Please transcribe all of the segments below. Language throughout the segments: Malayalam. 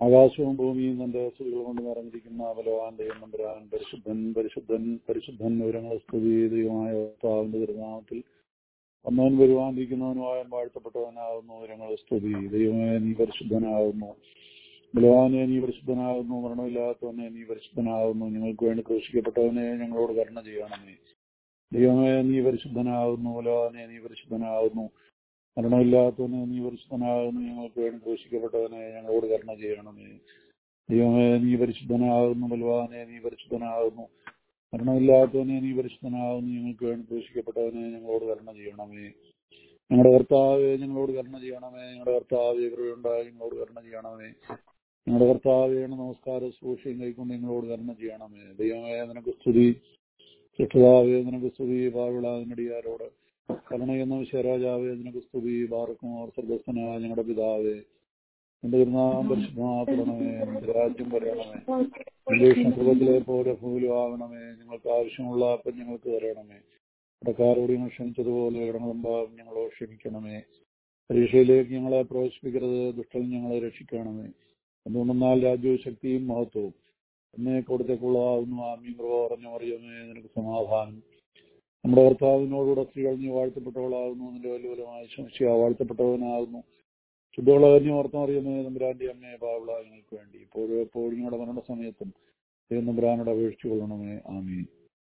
ആകാശവും ഭൂമിയും തന്റെ സ്തുതികൾ കൊണ്ട് നിറഞ്ഞിരിക്കുന്ന ബലവാൻ ദൈവം നമ്പുരാൻ പരിശുദ്ധൻ പരിശുദ്ധൻ പരിശുദ്ധൻ വിവരങ്ങളെ സ്തുതി ദൈവമായ കർത്താവിന്റെ തിരുനാമത്തിൽ വന്നവൻ വരുവാനിരിക്കുന്നവനുമായ വാഴ്ത്തപ്പെട്ടവനാകുന്നു വിവരങ്ങളെ സ്തുതി ദൈവമേ നീ പരിശുദ്ധനാകുന്നു ബലവാനെ നീ പരിശുദ്ധനാകുന്നു മരണമില്ലാത്തവനെ നീ പരിശുദ്ധനാകുന്നു ഞങ്ങൾക്ക് വേണ്ടി ക്രൂശിക്കപ്പെട്ടവനെ ഞങ്ങളോട് കരുണ ചെയ്യണമേ ദൈവമേ നീ പരിശുദ്ധനാകുന്നു ബലവാനെ നീ പരിശുദ്ധനാകുന്നു മരണമില്ലാത്തവനെ നീ പരിശുദ്ധനാകുന്നു ഞങ്ങൾക്ക് വേണ്ടി ക്രൂശിക്കപ്പെട്ടവനെ ഞങ്ങളോട് കരുണ ചെയ്യണമേ ദൈവമേ നീ പരിശുദ്ധനാകുന്നു ബലവാനെ നീ പരിശുദ്ധനാകുന്നു മരണമില്ലാത്തവനെ നീ പരിശുദ്ധനാകുന്നു ഞങ്ങൾക്ക് വേണ്ടി ക്രൂശിക്കപ്പെട്ടവനെ ഞങ്ങളോട് കരുണ ചെയ്യണമേ ഞങ്ങളുടെ കർത്താവെ ഞങ്ങളോട് കരുണ ചെയ്യണമേ ഞങ്ങളുടെ കർത്താവെ കൃപയുണ്ടായി ഞങ്ങളോട് കരുണ ചെയ്യണമേ ഞങ്ങളുടെ കർത്താവെയാണ് നമസ്കാര സൂക്ഷ്യം കൈക്കൊണ്ട് ഞങ്ങളോട് കരുണ ചെയ്യണമേ ദൈവമേ നിനക്ക് സ്തുതി സൃഷ്ടാവേ നിനക്ക് സ്തുതി പാവിളാതിനടിയാരോട് കരുണയെന്ന വിശ്വരാജാവേ നിനക്ക് സ്തുതി ബാറക്കുമാർ സർഗസ്ഥനായ ഞങ്ങളുടെ പിതാവേ എന്റെ തിരുനാമം പരിശുദ്ധമാക്കണമേ നിന്റെ രാജ്യം വരണമേ അന്വേഷണ സുഖത്തിലെ പോലെ ഭൂലും ആകണമേ ഞങ്ങൾക്ക് ആവശ്യമുള്ള അപ്പം ഞങ്ങൾക്ക് തരണമേ കടക്കാരോട് ഞങ്ങൾ ക്ഷണിച്ചതുപോലെ ഇടങ്ങളും ഭാവം ഞങ്ങളോ ക്ഷമിക്കണമേ പരീക്ഷയിലേക്ക് ഞങ്ങളെ പ്രവേശിപ്പിക്കരുത് ദുഷ്ടൻ ഞങ്ങളെ രക്ഷിക്കണമേ എന്തുകൊണ്ടെന്നാൽ രാജ്യവും ശക്തിയും മഹത്വവും എന്നെ കൊടുത്തേക്കുള്ളതാവുന്നു ആമീൻ കൃപ പറഞ്ഞു അറിയമേ നിനക്ക് സമാധാനം നമ്മുടെ കർത്താവിനോടുകൂടെ സ്ത്രീകൾ നീ വാഴ്ത്തപ്പെട്ടവളാകുന്നു നിന്റെ വലുവലമായി ശംസിയ വാഴ്ത്തപ്പെട്ടവനാകുന്നു ശുദ്ധവളകഞ്ഞു ഓർത്തം അറിയുന്നേ നമ്പുരാന്റെ അമ്മയെ പാവള ഞങ്ങൾക്ക് വേണ്ടി ഇപ്പോഴും എപ്പോഴും ഞങ്ങളുടെ മരണ സമയത്തും ദൈവം നമ്പുരാനോട് അപേക്ഷിച്ചു കൊള്ളണമേ ആമീൻ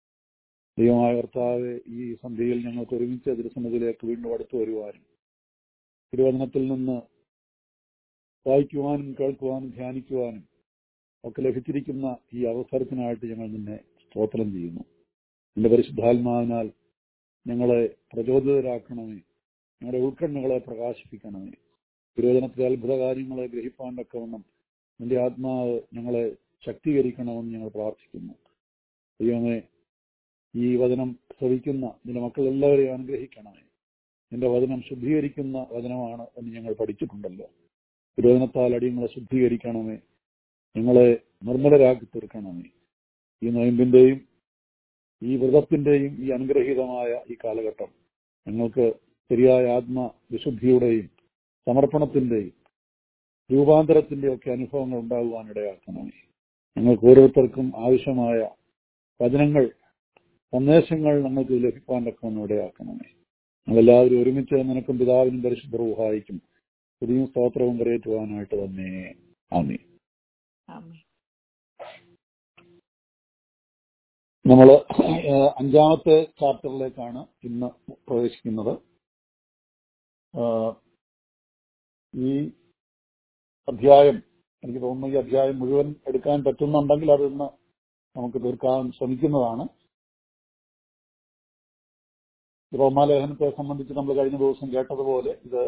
ദൈവമായ കർത്താവ് ഈ സന്ധ്യയിൽ ഞങ്ങൾക്ക് ഒരുമിച്ച് തിരുസന്നതിലേക്ക് വീണ്ടും അടുത്തു വരുവാനും തിരുവചനത്തിൽ നിന്ന് വായിക്കുവാനും കേൾക്കുവാനും ധ്യാനിക്കുവാനും ഒക്കെ ലഭിച്ചിരിക്കുന്ന ഈ അവസരത്തിനായിട്ട് ഞങ്ങൾ നിന്നെ സ്തോത്രം ചെയ്യുന്നു നിന്റെ പരിശുദ്ധാത്മാവിനാൽ ഞങ്ങളെ പ്രചോദിതരാക്കണമേ ഞങ്ങളുടെ ഉൾക്കണ്ണുകളെ പ്രകാശിപ്പിക്കണമേ തിരുവചനത്തിലെ അത്ഭുത കാര്യങ്ങളെ ഗ്രഹിപ്പാൻ തക്കവണ്ണം നിന്റെ ആത്മാവ് ഞങ്ങളെ ശക്തീകരിക്കണമെന്ന് ഞങ്ങൾ പ്രാർത്ഥിക്കുന്നു ദൈവമേ ഈ വചനം ശ്രവിക്കുന്ന നിന്റെ മക്കൾ എല്ലാവരെയും അനുഗ്രഹിക്കണമേ നിന്റെ വചനം ശുദ്ധീകരിക്കുന്ന വചനമാണ് എന്ന് ഞങ്ങൾ പഠിച്ചിട്ടുണ്ടല്ലോ തിരുവചനത്താൽ അടിയങ്ങളെ ശുദ്ധീകരിക്കണമേ ഞങ്ങളെ നിർമ്മലരാക്കി തീർക്കണമേ ഈ നൊയമ്പിന്റെയും ഈ വ്രതത്തിന്റെയും ഈ അനുഗ്രഹീതമായ ഈ കാലഘട്ടം ഞങ്ങൾക്ക് ശരിയായ ആത്മവിശുദ്ധിയുടെയും സമർപ്പണത്തിന്റെയും രൂപാന്തരത്തിന്റെ ഒക്കെ അനുഭവങ്ങൾ ഉണ്ടാകുവാൻ ഇടയാക്കണമേ ഞങ്ങൾക്ക് ഓരോരുത്തർക്കും ആവശ്യമായ വചനങ്ങൾ സന്ദേശങ്ങൾ ഞങ്ങൾക്ക് ലഭിക്കാൻ തക്കവണ്ണം ഇടയാക്കണമേ ഞങ്ങളെല്ലാവരും ഒരുമിച്ച് നിനക്കും പിതാവിനും പരിശുദ്ധ റൂഹായിക്കും പുതിയ സ്തോത്രവും കരയേറ്റുവാനായിട്ട് തന്നെ ആമേ നമ്മൾ അഞ്ചാമത്തെ ചാപ്റ്ററിലേക്കാണ് ഇന്ന് പ്രവേശിക്കുന്നത് ഈ അധ്യായം എനിക്ക് തോന്നുന്നു ഈ അധ്യായം മുഴുവൻ എടുക്കാൻ പറ്റുന്നുണ്ടെങ്കിൽ അത് ഇന്ന് നമുക്ക് തീർക്കാൻ ശ്രമിക്കുന്നതാണ് റോമാലേഖനത്തെ സംബന്ധിച്ച് നമ്മൾ കഴിഞ്ഞ ദിവസം കേട്ടതുപോലെ ഇത്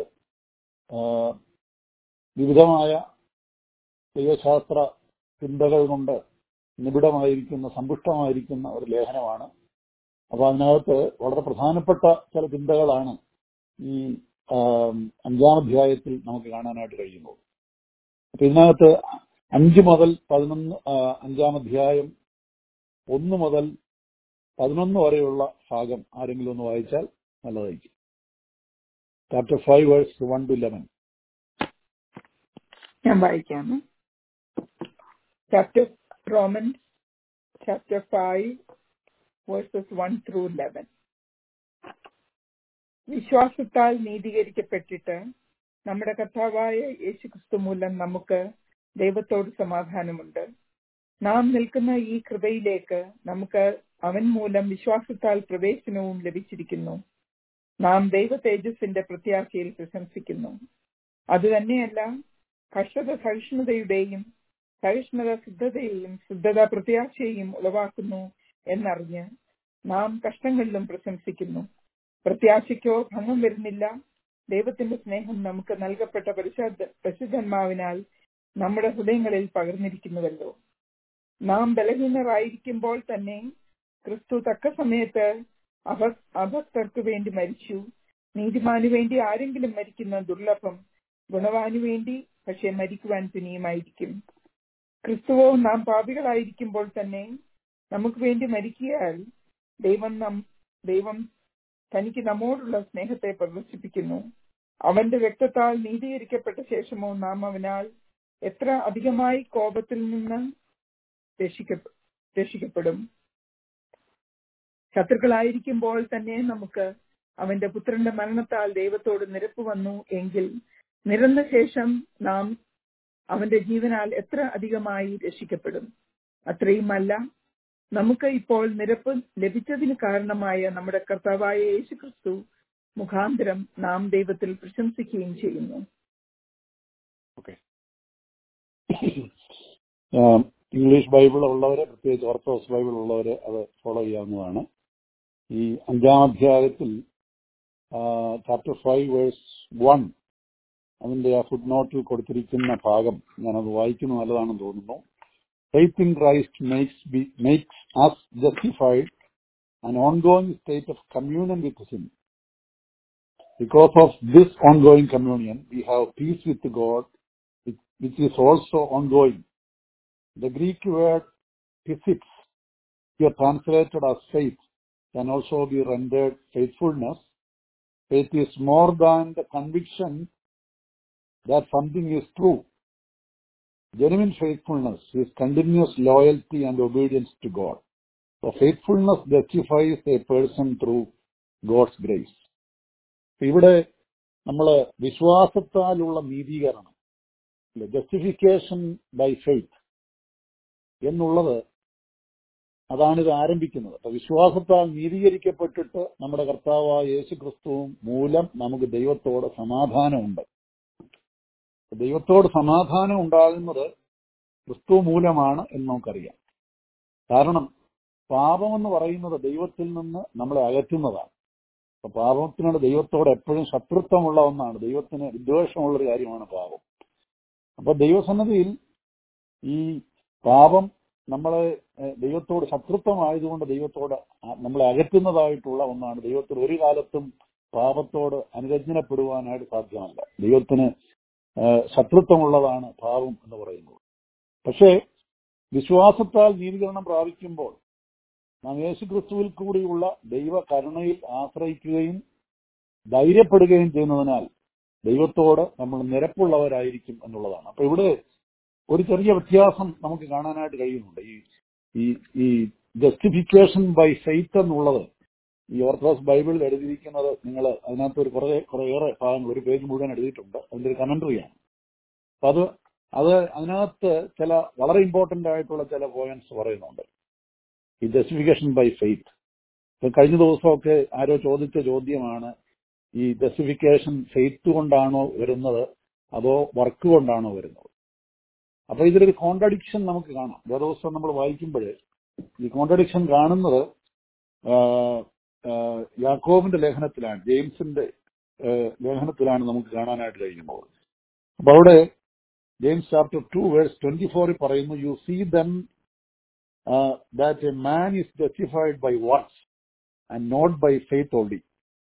വിവിധമായ ദൈവശാസ്ത്ര ചിന്തകൾ കൊണ്ട് നിബിഡമായിരിക്കുന്ന സമ്പുഷ്ടമായിരിക്കുന്ന ഒരു ലേഖനമാണ് അപ്പൊ അതിനകത്ത് വളരെ പ്രധാനപ്പെട്ട ചില ചിന്തകളാണ് ഈ അഞ്ചാം അധ്യായത്തിൽ നമുക്ക് കാണാനായിട്ട് കഴിയുന്നത് അപ്പൊ ഇതിനകത്ത് അഞ്ച് മുതൽ പതിനൊന്ന് അഞ്ചാം അധ്യായം ഒന്ന് മുതൽ പതിനൊന്ന് വരെയുള്ള ഭാഗം ആരെങ്കിലും ഒന്ന് വായിച്ചാൽ നല്ലതായിരിക്കും chapter five verse one two eleven ഞാൻ വായിക്കാമേ chapter Roman chapter five verses one through eleven വിശ്വാസത്താൽ നീതീകരിക്കപ്പെട്ടിട്ട് നമ്മുടെ കർത്താവായ യേശുക്രിസ്തു മൂലം നമുക്ക് ദൈവത്തോട് സമാധാനമുണ്ട് നാം നിൽക്കുന്ന ഈ കൃപയിലേക്ക് നമുക്ക് അവൻ മൂലം വിശ്വാസത്താൽ പ്രവേശനവും ലഭിച്ചിരിക്കുന്നു നാം ദൈവ തേജസ്സിന്റെ പ്രത്യാശയിൽ പ്രശംസിക്കുന്നു അതുതന്നെയല്ല കർഷക സഹിഷ്ണുതയുടെയും സഹിഷ്ണുത സിദ്ധതയെയും സിദ്ധത പ്രത്യാശയെയും ഉളവാക്കുന്നു എന്നറിഞ്ഞ് നാം കഷ്ടങ്ങളിലും പ്രശംസിക്കുന്നു പ്രത്യാശയ്ക്കോ ഭംഗം വരുന്നില്ല ദൈവത്തിന്റെ സ്നേഹം നമുക്ക് നൽകപ്പെട്ട പരിശുദ്ധ പരിശുദ്ധന്മാവിനാൽ നമ്മുടെ ഹൃദയങ്ങളിൽ പകർന്നിരിക്കുന്നുവല്ലോ നാം ബലഹീനരായിരിക്കുമ്പോൾ തന്നെ ക്രിസ്തു തക്ക സമയത്ത് അവ അഭക്തർക്ക് വേണ്ടി മരിച്ചു നീതിമാനു വേണ്ടി ആരെങ്കിലും മരിക്കുന്ന ദുർലഭം ഗുണവാനു വേണ്ടി പക്ഷെ മരിക്കുവാൻ തുനിയുമായിരിക്കും ക്രിസ്തുവോ നാം പാപികളായിരിക്കുമ്പോൾ തന്നെ നമുക്ക് വേണ്ടി മരിക്കിയാൽ ദൈവം നം ദൈവം തനിക്ക് നമ്മോടുള്ള സ്നേഹത്തെ പ്രദർശിപ്പിക്കുന്നു അവന്റെ രക്തത്താൽ നീതീകരിക്കപ്പെട്ട ശേഷമോ നാം അവനാൽ എത്ര അധികമായി കോപത്തിൽ നിന്ന് രക്ഷിക്ക രക്ഷിക്കപ്പെടും ശത്രുക്കളായിരിക്കുമ്പോൾ തന്നെ നമുക്ക് അവന്റെ പുത്രന്റെ മരണത്താൽ ദൈവത്തോട് നിരപ്പ് വന്നു എങ്കിൽ നിരന്ന ശേഷം നാം അവന്റെ ജീവനാൽ എത്ര അധികമായി രക്ഷിക്കപ്പെടും അത്രയുമല്ല നമുക്ക് ഇപ്പോൾ നിരപ്പ് ലഭിച്ചതിന് കാരണമായ നമ്മുടെ കർത്താവായ യേശുക്രിസ്തു മുഖാന്തരം നാം ദൈവത്തിൽ പ്രശംസിക്കുകയും ചെയ്യുന്നു ഓക്കെ ഇംഗ്ലീഷ് ബൈബിൾ ഉള്ളവര് പ്രത്യേകിച്ച് ഓർത്തഡോക്സ് ബൈബിൾ ഉള്ളവര് അത് ഫോളോ ചെയ്യാവുന്നതാണ് ഈ അഞ്ചാം അധ്യായത്തിൽ ചാപ്റ്റർ ഫൈവ് വേഴ്സ് വൺ അതിന്റെ ആ ഫുഡ് നോട്ടിൽ കൊടുത്തിരിക്കുന്ന ഭാഗം ഞാനത് വായിക്കുന്നത് നല്ലതാണെന്ന് തോന്നുന്നു faith in Christ makes be makes us justified an ongoing state of communion with Him. Because of this ongoing communion, we have peace with God, which which is also ongoing. The Greek word physics, here translated as faith, can also be rendered faithfulness. Faith is more than the conviction that something is true. Genuine faithfulness is continuous loyalty and obedience to God. So faithfulness justifies a person through God's grace. ഇവിടെ നമ്മൾ വിശ്വാസത്താലുള്ള നീതീകരണം ജസ്റ്റിഫിക്കേഷൻ ബൈ ഫെയ്ത്ത് എന്നുള്ളത് അതാണ് ഇത് ആരംഭിക്കുന്നത് അപ്പൊ വിശ്വാസത്താൽ നീതീകരിക്കപ്പെട്ടിട്ട് നമ്മുടെ കർത്താവായ യേശു ക്രിസ്തുവും മൂലം നമുക്ക് ദൈവത്തോട് സമാധാനമുണ്ട് ദൈവത്തോട് സമാധാനം ഉണ്ടാകുന്നത് ക്രിസ്തു മൂലമാണ് എന്ന് നമുക്കറിയാം കാരണം പാപമെന്ന് പറയുന്നത് ദൈവത്തിൽ നിന്ന് നമ്മളെ അകറ്റുന്നതാണ് അപ്പൊ പാപത്തിനോട് ദൈവത്തോട് എപ്പോഴും ശത്രുത്വമുള്ള ഒന്നാണ് ദൈവത്തിന് വിദ്വേഷമുള്ള ഒരു കാര്യമാണ് പാപം അപ്പൊ ദൈവസന്നതിയിൽ ഈ പാപം നമ്മളെ ഏഹ്, ദൈവത്തോട് ശത്രുത്വമായതുകൊണ്ട് ദൈവത്തോട് ആ- നമ്മളെ അകറ്റുന്നതായിട്ടുള്ള ഒന്നാണ് ദൈവത്തിൽ ഒരു കാലത്തും പാപത്തോട് അനുരഞ്ജനപ്പെടുവാനായിട്ട് സാധ്യമല്ല ദൈവത്തിന് ഏഹ്, ശത്രുത്വമുള്ളതാണ് പാപം എന്ന് പറയുന്നത് പക്ഷേ വിശ്വാസത്താൽ നീതീകരണം പ്രാപിക്കുമ്പോൾ നാം യേശു ക്രിസ്തുവിൽ കൂടിയുള്ള ദൈവ കരുണയിൽ ആശ്രയിക്കുകയും ധൈര്യപ്പെടുകയും ചെയ്യുന്നതിനാൽ ദൈവത്തോട് നമ്മൾ നിരപ്പുള്ളവരായിരിക്കും എന്നുള്ളതാണ് അപ്പൊ ഇവിടെ ഒരു ചെറിയ വ്യത്യാസം നമുക്ക് കാണാനായിട്ട് കഴിയുന്നുണ്ട് ഈ ഈ ഈ ജസ്റ്റിഫിക്കേഷൻ ബൈ ഫെയ്ത്ത് എന്നുള്ളത് ഈ ഓർത്തഡോക്സ് ബൈബിളിൽ എഴുതിയിരിക്കുന്നത് നിങ്ങൾ അതിനകത്ത് ഒരു കുറെ കുറേയേറെ ഭാഗങ്ങൾ ഒരു പേജ് മുഴുവൻ എഴുതിയിട്ടുണ്ട് അതിന്റെ ഒരു കമന്ററിയാണ് അപ്പൊ അത് അത് അതിനകത്ത് ചില വളരെ ഇമ്പോർട്ടന്റ് ആയിട്ടുള്ള ചില പോയിന്റ്സ് പറയുന്നുണ്ട് ഈ ജസ്റ്റിഫിക്കേഷൻ ബൈ ഫെയ്ത്ത് ഇപ്പൊ കഴിഞ്ഞ ദിവസമൊക്കെ ആരോ ചോദിച്ച ചോദ്യമാണ് ഈ ജസ്റ്റിഫിക്കേഷൻ ഫെയ്ത്ത് കൊണ്ടാണോ വരുന്നത് അതോ വർക്ക് കൊണ്ടാണോ വരുന്നത് അപ്പൊ ഇതിലൊരു കോൺട്രഡിക്ഷൻ നമുക്ക് കാണാം വേദോത്സവം നമ്മൾ വായിക്കുമ്പോൾ ഈ കോൺട്രഡിക്ഷൻ കാണുന്നത് ആ, ആ, യാക്കോബിന്റെ ലേഖനത്തിലാണ് ജെയിംസിന്റെ ആ, ലേഖനത്തിലാണ് നമുക്ക് കാണാനായിട്ട് കഴിയുന്നത് അപ്പൊ അവിടെ James chapter two verse twenty ഫോറിൽ പറയുന്നു you see then that a man is justified by works and not by faith only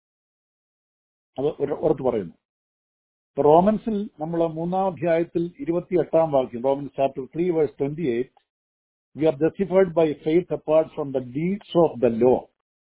അത് ഒരു- പുറത്ത് പറയുന്നു ഇപ്പൊ റോമൻസിൽ നമ്മൾ മൂന്നാം അധ്യായത്തിൽ ഇരുപത്തി എട്ടാം വാക്യം Romans chapter three verse twenty eight we are justified by faith apart from the deeds of the law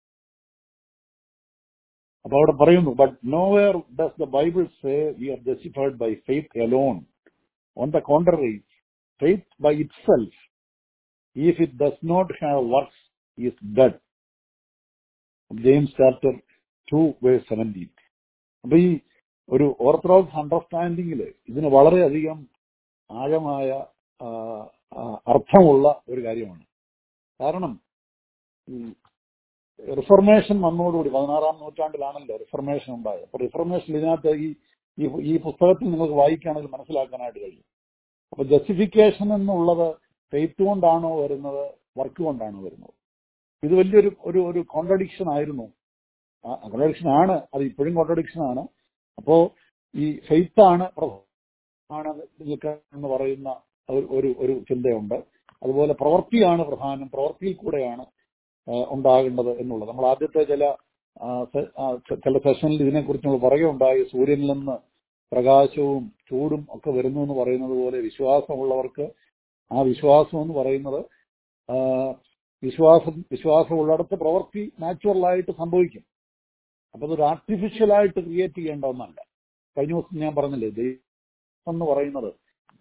അപ്പൊ അവിടെ പറയുന്നു but nowhere does the Bible say we are justified by faith alone on the contrary faith by itself if it does not have works is dead. James chapter two verse seventeen അപ്പൊ ഈ ഒരു ഓർത്തഡോക്സ് അണ്ടർസ്റ്റാൻഡിങ്ങിൽ ഇതിന് വളരെയധികം ആഴമായ ആ, ആ, അർത്ഥമുള്ള ഒരു കാര്യമാണ് കാരണം ഈ റിഫർമേഷൻ വന്നതോടുകൂടി പതിനാറാം നൂറ്റാണ്ടിലാണല്ലോ റിഫർമേഷൻ ഉണ്ടായത് അപ്പൊ റിഫർമേഷൻ ഇതിനകത്ത് ഈ ഈ- ഈ പുസ്തകത്തിൽ നിങ്ങൾക്ക് വായിക്കുകയാണെങ്കിൽ മനസ്സിലാക്കാനായിട്ട് കഴിയും അപ്പൊ ജസ്റ്റിഫിക്കേഷൻ എന്നുള്ളത് ഫെയ്ത്ത് കൊണ്ടാണോ വരുന്നത് വർക്ക് കൊണ്ടാണോ വരുന്നത് ഇത് വലിയൊരു ഒരു ഒരു കോൺട്രഡിക്ഷൻ ആയിരുന്നു കോൺട്രഡിക്ഷൻ ആണ് അത് ഇപ്പോഴും കോൺട്രഡിക്ഷൻ ആണ് അപ്പോ ഈ ഫെയ്ത്ത് ആണ് പ്രധാനം ആണ് നിങ്ങൾക്ക് എന്ന് പറയുന്ന ഒരു- ഒരു ഒരു ചിന്തയുണ്ട് അതുപോലെ പ്രവൃത്തിയാണ് പ്രധാനം പ്രവൃത്തിയിൽ കൂടെയാണ് ആ, ഉണ്ടാകേണ്ടത് എന്നുള്ളത് നമ്മൾ ആദ്യത്തെ ചില ആ, സെ- ആ, ചെ- ചില സെഷനിൽ ഇതിനെക്കുറിച്ച് നമ്മൾ പറയുകയുണ്ടായി സൂര്യനിൽ നിന്ന് പ്രകാശവും ചൂടും ഒക്കെ വരുന്നു എന്ന് പറയുന്നത് പോലെ വിശ്വാസമുള്ളവർക്ക് ആ വിശ്വാസം എന്ന് പറയുന്നത് ആ, വിശ്വാസം വിശ്വാസമുള്ളിടത്ത് പ്രവൃത്തി നാച്ചുറലായിട്ട് സംഭവിക്കും അപ്പൊ അതൊരു ആർട്ടിഫിഷ്യലായിട്ട് ക്രിയേറ്റ് ചെയ്യേണ്ട ഒന്നല്ല കഴിഞ്ഞ ദിവസം ഞാൻ പറഞ്ഞില്ലേ ദൈവം എന്ന് പറയുന്നത്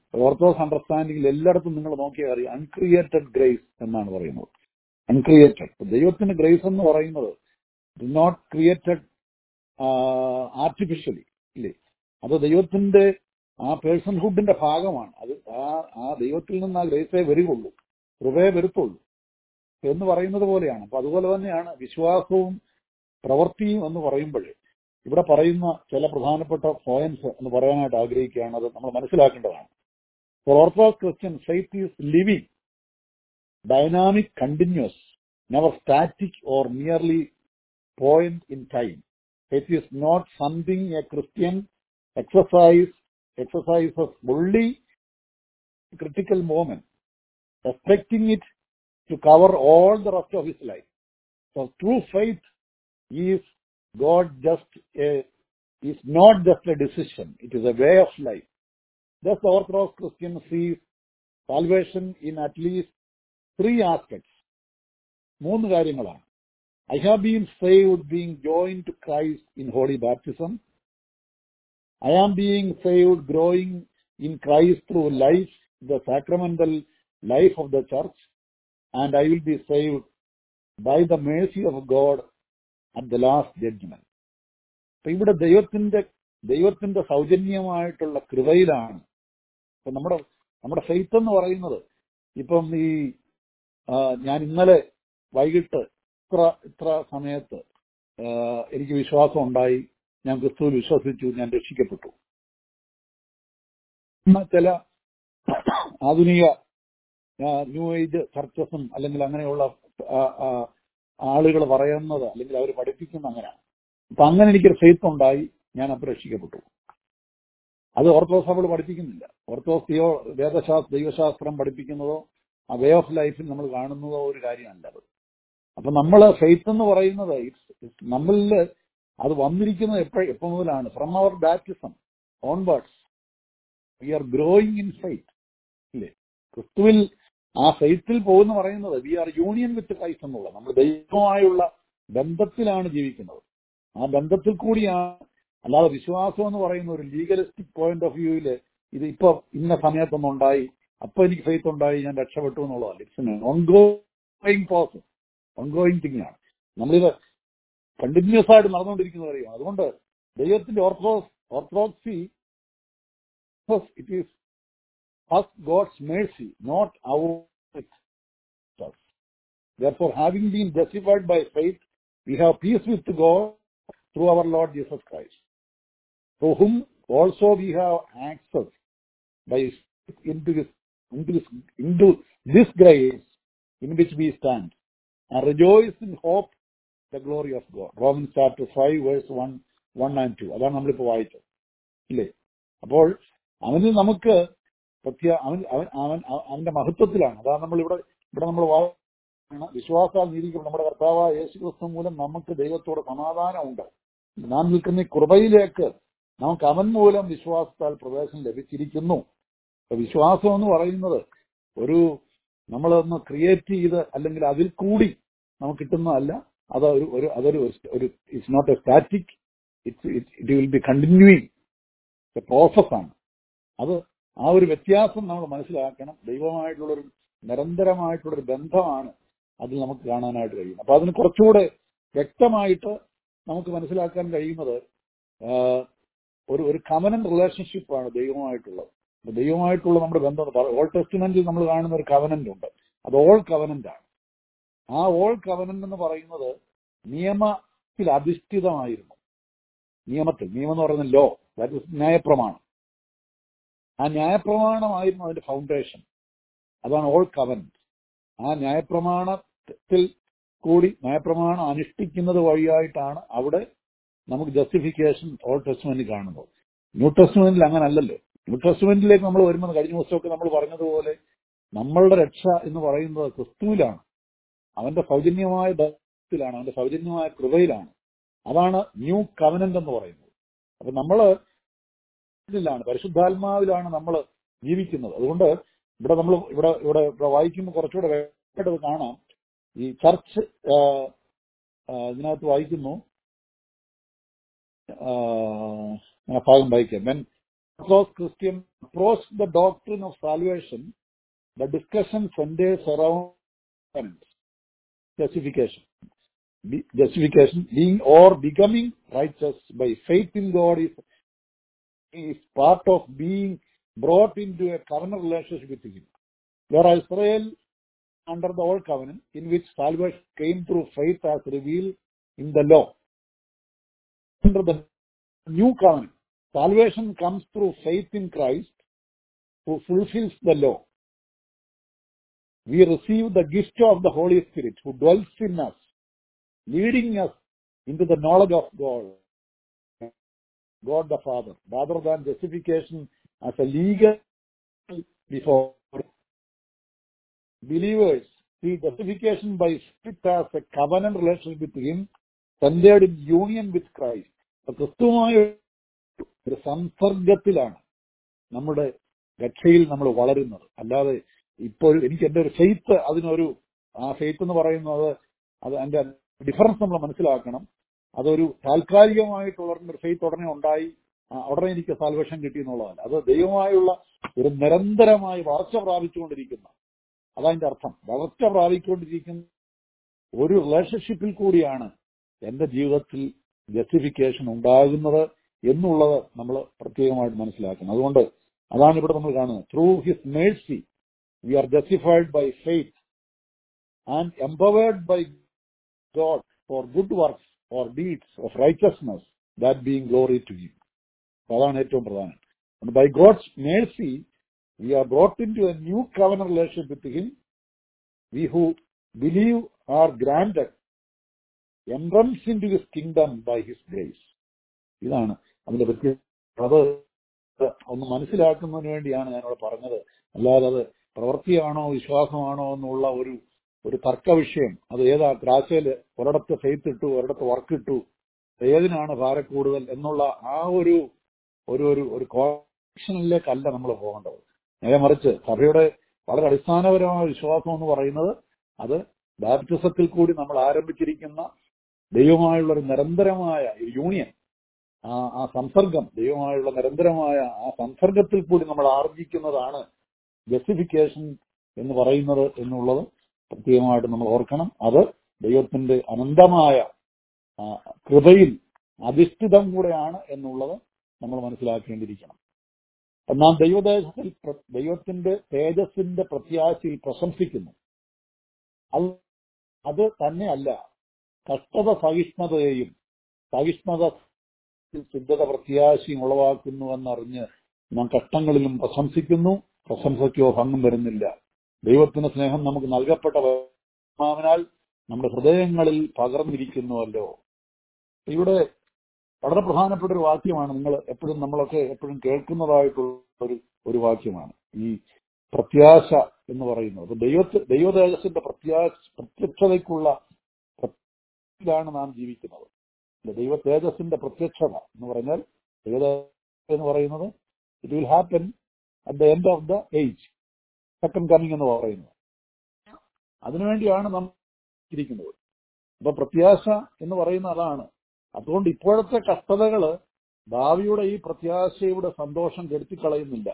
ഓർത്തഡോക്സ് അണ്ടർസ്റ്റാൻഡിംഗിൽ എല്ലായിടത്തും നിങ്ങൾ നോക്കിയാൽ അറിയാം അൺക്രിയേറ്റഡ് ഗ്രേസ് എന്നാണ് പറയുന്നത് അൺക്രിയേറ്റഡ് ദൈവത്തിന്റെ ഗ്രേസ് എന്ന് പറയുന്നത് നോട്ട് ക്രിയേറ്റഡ് ആർട്ടിഫിഷ്യലി ഇല്ലേ അത് ദൈവത്തിന്റെ ആ പേഴ്സൺഹുഡിന്റെ ഭാഗമാണ് അത് ആ ആ ദൈവത്തിൽ നിന്ന് ആ ഗ്രേസേ വരികയുള്ളൂ കൃപയെ വരുത്തുള്ളൂ എന്ന് പറയുന്നത് പോലെയാണ് അപ്പൊ അതുപോലെ തന്നെയാണ് വിശ്വാസവും പ്രവൃത്തിയും എന്ന് പറയുമ്പോൾ ഇവിടെ പറയുന്ന ചില പ്രധാനപ്പെട്ട പോയിന്റ്സ് എന്ന് പറയാനായിട്ട് ആഗ്രഹിക്കുകയാണ് അത് നമ്മൾ മനസ്സിലാക്കേണ്ടതാണ് For Orthodox Christian, faith is living, dynamic, continuous, never static or merely point in time. Faith is not something a Christian exercise exercises only critical moment, expecting it to cover all the rest of his life. So true faith is God just a, is not just a decision, it is a way of life. Thus, the Orthodox Christian sees salvation in at least three aspects. മൂന്ന് കാര്യങ്ങളാണ് I have been saved being join to Christ in holy baptism I am being saved growing in Christ through life the sacramental life of the church and I will be saved by the mercy of God at the last judgment അപ്പൊ ഇവിടെ ദൈവത്തിന്റെ ദൈവത്തിന്റെ സൗജന്യമായിട്ടുള്ള കൃപയിലാണ് ഇപ്പൊ നമ്മുടെ നമ്മുടെ ഫെയ്ത്ത് എന്ന് പറയുന്നത് ഇപ്പം ഈ ആ, ഞാൻ ഇന്നലെ വൈകിട്ട് ഇത്ര ഇത്ര സമയത്ത് ആ, എനിക്ക് വിശ്വാസം ഉണ്ടായി ഞാൻ ക്രിസ്തുവിൽ വിശ്വസിച്ചു ഞാൻ രക്ഷിക്കപ്പെട്ടു ഇന്ന് ചില ആധുനിക ന്യൂ ഏജ് ചർച്ചസും അല്ലെങ്കിൽ അങ്ങനെയുള്ള ആളുകൾ പറയുന്നത് അല്ലെങ്കിൽ അവർ പഠിപ്പിക്കുന്ന അങ്ങനെയാണ് അപ്പൊ അങ്ങനെ എനിക്കൊരു ഫെയ്ത്ത് ഉണ്ടായി ഞാൻ അപ്പൊ രക്ഷിക്കപ്പെട്ടു അത് ഓർത്തഡോക്സ് നമ്മൾ പഠിപ്പിക്കുന്നില്ല ഓർത്തഡോക്സ് തിയോ വേദശാസ്ത്ര ദൈവശാസ്ത്രം പഠിപ്പിക്കുന്നതോ ആ വേ ഓഫ് ലൈഫിൽ നമ്മൾ കാണുന്നതോ ഒരു കാര്യമല്ല അത് അപ്പൊ നമ്മൾ ഫെയ്ത്ത് എന്ന് പറയുന്നത് നമ്മളിൽ അത് വന്നിരിക്കുന്നത് എപ്പോഴും എപ്പോ മുതലാണ് from our baptism onwards we are growing in faith ഇല്ലേ ക്രിസ്തുവിൽ ആ ഫെയ്ത്തിൽ പോകുന്ന പറയുന്നത് we are union with Christ എന്നുള്ളത് നമ്മൾ ദൈവമായുള്ള ബന്ധത്തിലാണ് ജീവിക്കുന്നത് ആ ബന്ധത്തിൽ കൂടിയാണ് അല്ലാതെ വിശ്വാസം എന്ന് പറയുന്ന ഒരു ലീഗലിസ്റ്റിക് പോയിന്റ് ഓഫ് വ്യൂവില് ഇത് ഇപ്പൊ ഇന്ന സമയത്തൊന്നും ഉണ്ടായി അപ്പൊ എനിക്ക് ഫെയ്ത്ത് ഉണ്ടായി ഞാൻ രക്ഷപ്പെട്ടു എന്നുള്ളതല്ല it's ongoing process ongoing thing ആണ് നമ്മളിത് കണ്ടിന്യൂസ് ആയിട്ട് നടന്നുകൊണ്ടിരിക്കുന്ന അറിയാം അതുകൊണ്ട് ദൈവത്തിന്റെ Orthodox Orthodoxy it is first God's mercy not our Therefore, having been justified by faith, we have peace with God through our Lord Jesus Christ, through whom also we have access by faith into this, into this, into this grace in which we stand, and rejoice in hope the glory of God. Romans chapter 5 verse 1, 1 and 2. അതാണ് നമ്മളിപ്പോ വായിച്ചത് ഇല്ലേ അപ്പോൾ അവന് നമുക്ക് പ്രത്യേക അവൻ അവൻ അവൻ അവന്റെ മഹത്വത്തിലാണ് അതാണ് നമ്മൾ ഇവിടെ ഇവിടെ നമ്മൾ വാ വിശ്വാസാൽ നീതിക്കും നമ്മുടെ കർത്താവായ യേശു ക്രിസ്തു മൂലം നമുക്ക് ദൈവത്തോട് സമാധാനമുണ്ട് നാം നിൽക്കുന്ന ഈ കൃപയിലേക്ക് നമുക്ക് അവൻ മൂലം വിശ്വാസത്താൽ പ്രവേശനം ലഭിച്ചിരിക്കുന്നു അപ്പൊ വിശ്വാസം എന്ന് പറയുന്നത് ഒരു നമ്മളൊന്ന് ക്രിയേറ്റ് ചെയ്ത് അല്ലെങ്കിൽ അതിൽ കൂടി നമുക്ക് കിട്ടുന്നതല്ല അത് ഒരു ഒരു അതൊരു ഒരു it's not a static it's it will be continuing പ്രോസസ്സാണ് അത് ആ ഒരു വ്യത്യാസം നമ്മൾ മനസ്സിലാക്കണം ദൈവമായിട്ടുള്ള ഒരു നിരന്തരമായിട്ടുള്ള ഒരു ബന്ധമാണ് അതിൽ നമുക്ക് കാണാനായിട്ട് കഴിയും അപ്പൊ അതിന് കുറച്ചുകൂടെ വ്യക്തമായിട്ട് നമുക്ക് മനസ്സിലാക്കാൻ കഴിയുന്നത് ഒരു ഒരു കവനൻ റിലേഷൻഷിപ്പാണ് ദൈവമായിട്ടുള്ളത് അപ്പൊ ദൈവമായിട്ടുള്ള നമ്മുടെ ബന്ധം ഓൾ ടെസ്റ്റ്മെന്റിൽ നമ്മൾ കാണുന്ന ഒരു കവനന്റ് ഉണ്ട് അത് ഓൾ കവനന്റ് ആണ് ആ ഓൾ കവനന്റ് എന്ന് പറയുന്നത് നിയമത്തിൽ അധിഷ്ഠിതമായിരുന്നു നിയമത്തിൽ നിയമം എന്ന് പറയുന്ന ലോ ദാറ്റ് ഇസ് ന്യായപ്രമാണം ആ ന്യായപ്രമാണമായിരുന്നു അതിന്റെ ഫൗണ്ടേഷൻ അതാണ് ഓൾ കവനന്റ് ആ ന്യായപ്രമാണത്തിൽ കൂടി ന്യായപ്രമാണം അനുഷ്ഠിക്കുന്നത് വഴിയായിട്ടാണ് അവിടെ നമുക്ക് ജസ്റ്റിഫിക്കേഷൻ ഓൾഡ് ടെസ്റ്റ്മെന്റിൽ കാണുന്നത് ന്യൂ ടെസ്റ്റ്മെന്റിൽ അങ്ങനെ അല്ലല്ലോ ന്യൂ ടെസ്റ്റ്മെന്റിലേക്ക് നമ്മൾ വരുമ്പോൾ കഴിഞ്ഞ ദിവസമൊക്കെ നമ്മൾ പറഞ്ഞതുപോലെ നമ്മളുടെ രക്ഷ എന്ന് പറയുന്നത് ക്രിസ്തുവിലാണ് അവന്റെ സൗജന്യമായ ബന്ധത്തിലാണ് അവന്റെ സൗജന്യമായ കൃപയിലാണ് അതാണ് ന്യൂ കവനന്റ് എന്ന് പറയുന്നത് അപ്പൊ നമ്മള് ാണ് പരിശുദ്ധാത്മാവിലാണ് നമ്മൾ ജീവിക്കുന്നത് അതുകൊണ്ട് ഇവിടെ നമ്മൾ ഇവിടെ ഇവിടെ ഇവിടെ വായിക്കുമ്പോൾ കുറച്ചുകൂടെ വ്യക്തമായിട്ട് കാണാം ഈ ചർച്ച് ഇതിനകത്ത് വായിക്കുന്നു ഭാഗം വായിക്കാം when Orthodox Christian approach the doctrine of salvation, the discussion centers around justification. Be- Justification, being or becoming righteous by faith in God is, is part of being brought into a covenant relationship with Him. Whereas Israel under the old covenant, in which salvation came through faith as revealed in the law. Under the new covenant, salvation comes through faith in Christ who fulfills the law. We receive the gift of the Holy Spirit who dwells in us, leading us into the knowledge of God, God the Father, rather than justification as a legal before believers see justification by faith as a covenant relationship with Him, centered in union with Christ. അപ്പൊ ക്രിസ്തുവുമായ ഒരു സംസർഗത്തിലാണ് നമ്മുടെ രക്ഷയിൽ നമ്മൾ വളരുന്നത് അല്ലാതെ ഇപ്പോൾ എനിക്ക് എന്റെ ഒരു ഫെയ്ത്ത് അതിനൊരു ആ ഫെയ്ത്ത് എന്ന് പറയുന്നത് അത് അതിന്റെ ഡിഫറൻസ് നമ്മൾ മനസ്സിലാക്കണം അതൊരു താൽക്കാലികമായിട്ടുള്ള ഒരു ഫെയ്ത്ത് ഉടനെ ഉണ്ടായി ആ, ഉടനെ എനിക്ക് സാൽവേഷൻ കിട്ടി എന്നുള്ളതല്ല അത് ദൈവമായുള്ള ഒരു നിരന്തരമായി വളർച്ച പ്രാപിച്ചുകൊണ്ടിരിക്കുന്ന അതതിന്റെ അർത്ഥം വളർച്ച പ്രാപിച്ചുകൊണ്ടിരിക്കുന്ന ഒരു റിലേഷൻഷിപ്പിൽ കൂടിയാണ് എന്റെ ജീവിതത്തിൽ ജസ്റ്റിഫിക്കേഷൻ ഉണ്ടാകുന്നത് എന്നുള്ളത് നമ്മൾ പ്രത്യേകമായിട്ട് മനസ്സിലാക്കണം അതുകൊണ്ട് അതാണ് ഇവിടെ നമ്മൾ കാണുന്നത് through his mercy we are justified by faith and empowered by God for good works or deeds of righteousness that being glory to him അതാണ് ഏറ്റവും പ്രധാനം by God's mercy we are brought into a new covenant relationship with Him. We who believe are granted entrance into His kingdom by His grace. ഇതാണ് അതിന്റെ പ്രത്യേക അത് ഒന്ന് മനസ്സിലാക്കുന്നതിന് വേണ്ടിയാണ് ഞാനിവിടെ പറഞ്ഞത് അല്ലാതെ അത് പ്രവൃത്തിയാണോ വിശ്വാസമാണോ എന്നുള്ള ഒരു ഒരു തർക്ക വിഷയം അത് ഏതാ ദ്രാശയില് ഒരിടത്ത് ഫെയ്ത്ത് ഇട്ടു ഒരിടത്ത് വർക്ക് ഇട്ടു ഏതിനാണ് ഭാരം കൂടുതൽ എന്നുള്ള ആ ഒരു ഒരു ഒരു ഒരു കോൺഷനിലേക്കല്ല നമ്മൾ പോകേണ്ടത് നേരെ മറിച്ച് സഭയുടെ വളരെ അടിസ്ഥാനപരമായ വിശ്വാസം എന്ന് പറയുന്നത് അത് ബാപ്റ്റിസത്തിൽ കൂടി നമ്മൾ ആരംഭിച്ചിരിക്കുന്ന ദൈവമായുള്ള ഒരു നിരന്തരമായ ഒരു യൂണിയൻ ആ ആ സംസർഗം ദൈവമായുള്ള നിരന്തരമായ ആ സംസർഗത്തിൽ കൂടി നമ്മൾ ആർജിക്കുന്നതാണ് ജസ്റ്റിഫിക്കേഷൻ എന്ന് പറയുന്നത് എന്നുള്ളത് പ്രത്യേകമായിട്ട് നമ്മൾ ഓർക്കണം അത് ദൈവത്തിന്റെ അനന്തമായ ആ, കൃപയിൽ അധിഷ്ഠിതം കൂടെയാണ് എന്നുള്ളത് നമ്മൾ മനസ്സിലാക്കേണ്ടിയിരിക്കണം എന്നാൽ ദൈവദേശത്തിൽ പ്ര- ദൈവത്തിന്റെ തേജസ്സിന്റെ പ്രത്യാശയിൽ പ്രശംസിക്കുന്നു അത് അത് തന്നെയല്ല കഷ്ടത സഹിഷ്ണുതയെയും സഹിഷ്ണുത സിദ്ധത പ്രത്യാശയും ഉളവാക്കുന്നുവെന്നറിഞ്ഞ് നാം കഷ്ടങ്ങളിലും പ്രശംസിക്കുന്നു പ്രശംസയ്ക്കോ ഭംഗം വരുന്നില്ല ദൈവത്തിന്റെ സ്നേഹം നമുക്ക് നൽകപ്പെട്ട ആത്മാവിനാൽ നമ്മുടെ ഹൃദയങ്ങളിൽ പകർന്നിരിക്കുന്നുവല്ലോ ഇവിടെ വളരെ പ്രധാനപ്പെട്ട ഒരു വാക്യമാണ് നിങ്ങൾ എപ്പോഴും നമ്മളൊക്കെ എപ്പോഴും കേൾക്കുന്നതായിട്ടുള്ള ഒരു ഒരു വാക്യമാണ് ഈ പ്രത്യാശ എന്ന് പറയുന്നത് അപ്പൊ ദൈവത്തെ ദൈവതേജസ്സിന്റെ പ്രത്യാശ പ്രത്യക്ഷതയ്ക്കുള്ള പ്രത്യക്ഷതയിലാണ് നാം ജീവിക്കുന്നത് ഇല്ല, ദൈവ തേജസ്സിന്റെ പ്രത്യക്ഷത എന്ന് പറഞ്ഞാൽ ദൈവ എന്ന് പറയുന്നത് it will happen at the end of the age second coming എന്ന് പറയുന്നത് അതിനുവേണ്ടിയാണ് നാം ഇരിക്കുന്നത് അപ്പൊ പ്രത്യാശ എന്ന് പറയുന്ന അതാണ് അതുകൊണ്ട് ഇപ്പോഴത്തെ കഷ്ടതകള് ഭാവിയുടെ ഈ പ്രത്യാശയുടെ സന്തോഷം കെടുത്തിക്കളയുന്നില്ല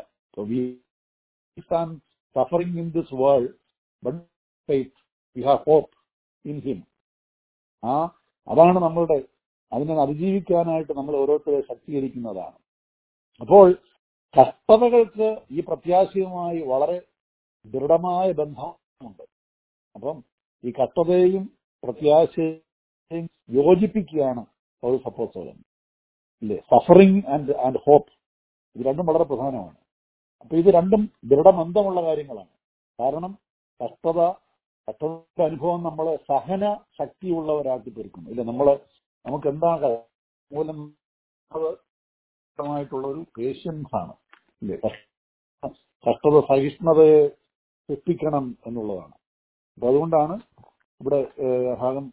suffering in this world but faith we have hope in him ആ അതാണ് നമ്മളുടെ അതിനെ അതിജീവിക്കാനായിട്ട് നമ്മൾ ഓരോരുത്തരെ ശക്തീകരിക്കുന്നതാണ് അപ്പോൾ കഷ്ടതകൾക്ക് ഈ പ്രത്യാശയുമായി വളരെ ദൃഢമായ ബന്ധമുണ്ട് അപ്പം ഈ കഷ്ടതയും പ്രത്യാശയും യോജിപ്പിക്കുകയാണ് ഒരു സപ്പോസോളം ഇല്ലേ സഫറിങ് ആൻഡ് ആൻഡ് ഹോപ്പ് ഇത് രണ്ടും വളരെ പ്രധാനമാണ് അപ്പൊ ഇത് രണ്ടും ദൃഢബന്ധമുള്ള കാര്യങ്ങളാണ് കാരണം കഷ്ടത കഷ്ടതയുടെ അനുഭവം നമ്മളെ സഹന ശക്തിയുള്ളവരാക്കി തീർക്കും ഇല്ല നമ്മള് നമുക്ക് എന്താണ് മൂലം ആയിട്ടുള്ള ഒരു പേഷ്യൻസ് ആണ് ഇല്ലേ കഷ്ട- കഷ്ടത സഹിഷ്ണുതയെ സൃഷ്ടിക്കണം എന്നുള്ളതാണ് അപ്പൊ അതുകൊണ്ടാണ് ഇവിടെ ഏഹ്, ഭാഗം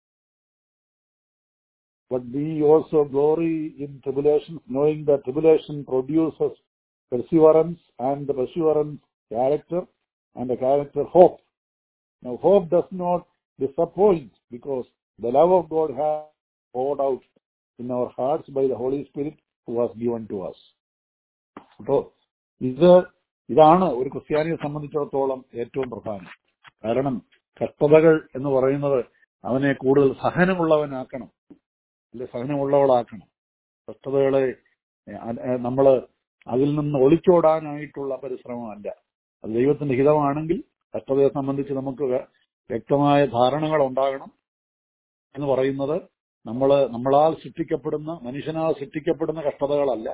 but we also glory in tribulation, knowing that tribulation produces perseverance, and the perseverance character, and the character hope. Now, hope does not disappoint because the love of God has poured out in our hearts by the Holy Spirit who was given to us. അപ്പോ ഇത് ഇതാണ് ഒരു ക്രിസ്ത്യാനിയെ സംബന്ധിച്ചിടത്തോളം ഏറ്റവും പ്രധാനം കാരണം കഷ്ടതകൾ എന്ന് പറയുന്നത് അവനെ കൂടുതൽ സഹനമുള്ളവനാക്കണം അല്ലെ സഹനമുള്ളവളാക്കണം കഷ്ടതകളെ നമ്മൾ അതിൽ നിന്ന് ഒളിച്ചോടാനായിട്ടുള്ള പരിശ്രമമല്ല അത് ദൈവത്തിന്റെ ഹിതമാണെങ്കിൽ കഷ്ടതയെ സംബന്ധിച്ച് നമുക്ക് വ്യക്തമായ ധാരണകൾ ഉണ്ടാകണം എന്ന് പറയുന്നത് നമ്മൾ നമ്മളാൽ സൃഷ്ടിക്കപ്പെടുന്ന മനുഷ്യനാൽ സൃഷ്ടിക്കപ്പെടുന്ന കഷ്ടതകളല്ല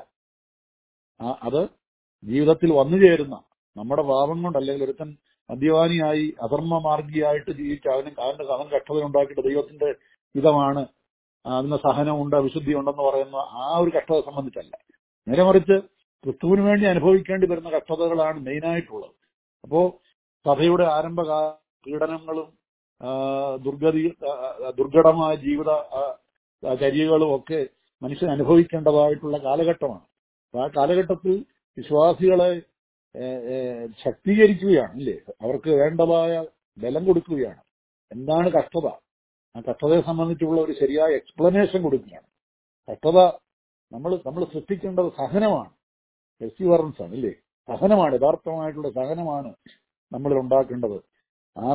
അത് ജീവിതത്തിൽ വന്നു ചേരുന്ന നമ്മുടെ പാപം കൊണ്ട് അല്ലെങ്കിൽ ഒരുത്തൻ മദ്യപാനിയായി അധർമ്മ മാർഗിയായിട്ട് ജീവിച്ച അവനും അവന്റെ അവൻ കഷ്ടത ഉണ്ടാക്കിയിട്ട് ദൈവത്തിന്റെ ഹിതമാണ് അതിന് സഹനമുണ്ട് അവിശുദ്ധി ഉണ്ടെന്ന് പറയുന്ന ആ ഒരു കഷ്ടത സംബന്ധിച്ചല്ല നേരെ മറിച്ച് ക്രിസ്തുവിന് വേണ്ടി അനുഭവിക്കേണ്ടി വരുന്ന കഷ്ടതകളാണ് മെയിനായിട്ടുള്ളത് അപ്പോ സഭയുടെ ആരംഭകാല പീഡനങ്ങളും ദുർഗതി ദുർഘടമായ ജീവിത ചര്യകളും ഒക്കെ മനുഷ്യൻ അനുഭവിക്കേണ്ടതായിട്ടുള്ള കാലഘട്ടമാണ് ആ കാലഘട്ടത്തിൽ വിശ്വാസികളെ ശക്തീകരിക്കുകയാണ് അല്ലേ അവർക്ക് വേണ്ടതായ ബലം കൊടുക്കുകയാണ് എന്താണ് കഷ്ടത ആ കഷ്ടതയെ സംബന്ധിച്ചുള്ള ഒരു ശരിയായ എക്സ്പ്ലനേഷൻ കൊടുക്കുകയാണ് കഷ്ടത നമ്മൾ നമ്മൾ സൃഷ്ടിക്കേണ്ടത് സഹനമാണ് എക്സ്പീരിയൻസ് ആണ് ഇല്ലേ സഹനമാണ് യഥാർത്ഥമായിട്ടുള്ള സഹനമാണ് നമ്മൾ ഉണ്ടാക്കേണ്ടത് ആ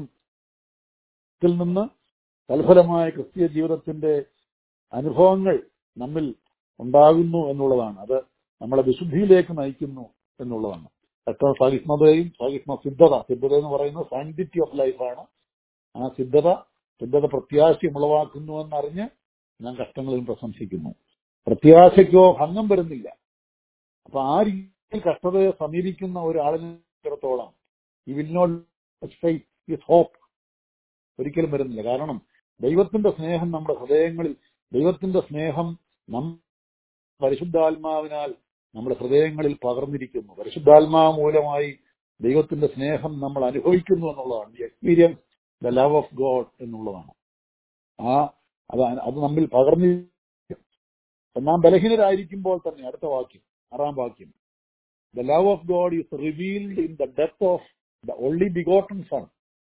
സഹനത്തിൽ നിന്ന് തൽഫലമായ ക്രിസ്തീയ ജീവിതത്തിന്റെ അനുഭവങ്ങൾ നമ്മിൽ ഉണ്ടാകുന്നു എന്നുള്ളതാണ് അത് നമ്മളെ വിശുദ്ധിയിലേക്ക് നയിക്കുന്നു എന്നുള്ളതാണ് എത്ര സഹിഷ്ണുതയും സഹിഷ്ണു സിദ്ധത സിദ്ധത എന്ന് പറയുന്നത് സാൻഡിറ്റി ഓഫ് ലൈഫാണ് ആ സിദ്ധത സിദ്ധത പ്രത്യാശയും ഉളവാക്കുന്നു എന്നറിഞ്ഞ് ഞാൻ കഷ്ടങ്ങളിൽ പ്രശംസിക്കുന്നു പ്രത്യാശയ്ക്കോ ഭംഗം വരുന്നില്ല അപ്പൊ ആ രീതിയിൽ കഷ്ടതയെ സമീപിക്കുന്ന ഒരാളിനെത്തിടത്തോളം ഈ വിൽ നോട്ട് ഹിസ് ഹോപ്പ് ഒരിക്കലും വരുന്നില്ല കാരണം ദൈവത്തിന്റെ സ്നേഹം നമ്മുടെ ഹൃദയങ്ങളിൽ ദൈവത്തിന്റെ സ്നേഹം നം പരിശുദ്ധാത്മാവിനാൽ നമ്മുടെ ഹൃദയങ്ങളിൽ പകർന്നിരിക്കുന്നു പരിശുദ്ധാത്മാവ് മൂലമായി ദൈവത്തിന്റെ സ്നേഹം നമ്മൾ അനുഭവിക്കുന്നു എന്നുള്ളതാണ് the experience the love of God എന്നുള്ളതാണ് ആ അത് അത് നമ്മിൽ പകർന്നി നാം ബലഹീനരായിരിക്കുമ്പോൾ തന്നെ അടുത്ത വാക്യം ആറാം വാക്യം the love of God is revealed in the death of the only begotten son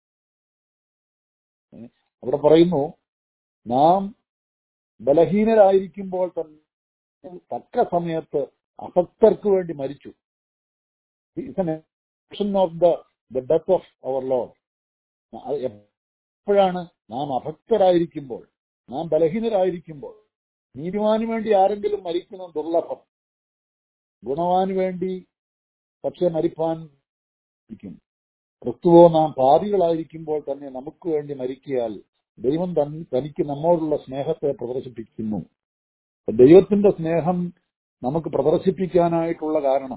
അവിടെ പറയുന്നു നാം ബലഹീനരായിരിക്കുമ്പോൾ തന്നെ തക്ക സമയത്ത് അഭക്തർക്ക് വേണ്ടി മരിച്ചു of the the death of our Lord എപ്പോഴാണ് നാം അഭക്തരായിരിക്കുമ്പോൾ നാം ബലഹീനരായിരിക്കുമ്പോൾ നീതിമാന് വേണ്ടി ആരെങ്കിലും മരിക്കുന്ന ദുർലഭം ഗുണവാന് വേണ്ടി പക്ഷെ മരിപ്പാൻ ഇരിക്കും ക്രിസ്തുവോ നാം പാപികളായിരിക്കുമ്പോൾ തന്നെ നമുക്ക് വേണ്ടി മരിക്കിയാൽ ദൈവം തനിക്ക് നമ്മോടുള്ള സ്നേഹത്തെ പ്രദർശിപ്പിക്കുന്നു ദൈവത്തിന്റെ സ്നേഹം നമുക്ക് പ്രദർശിപ്പിക്കാനായിട്ടുള്ള കാരണം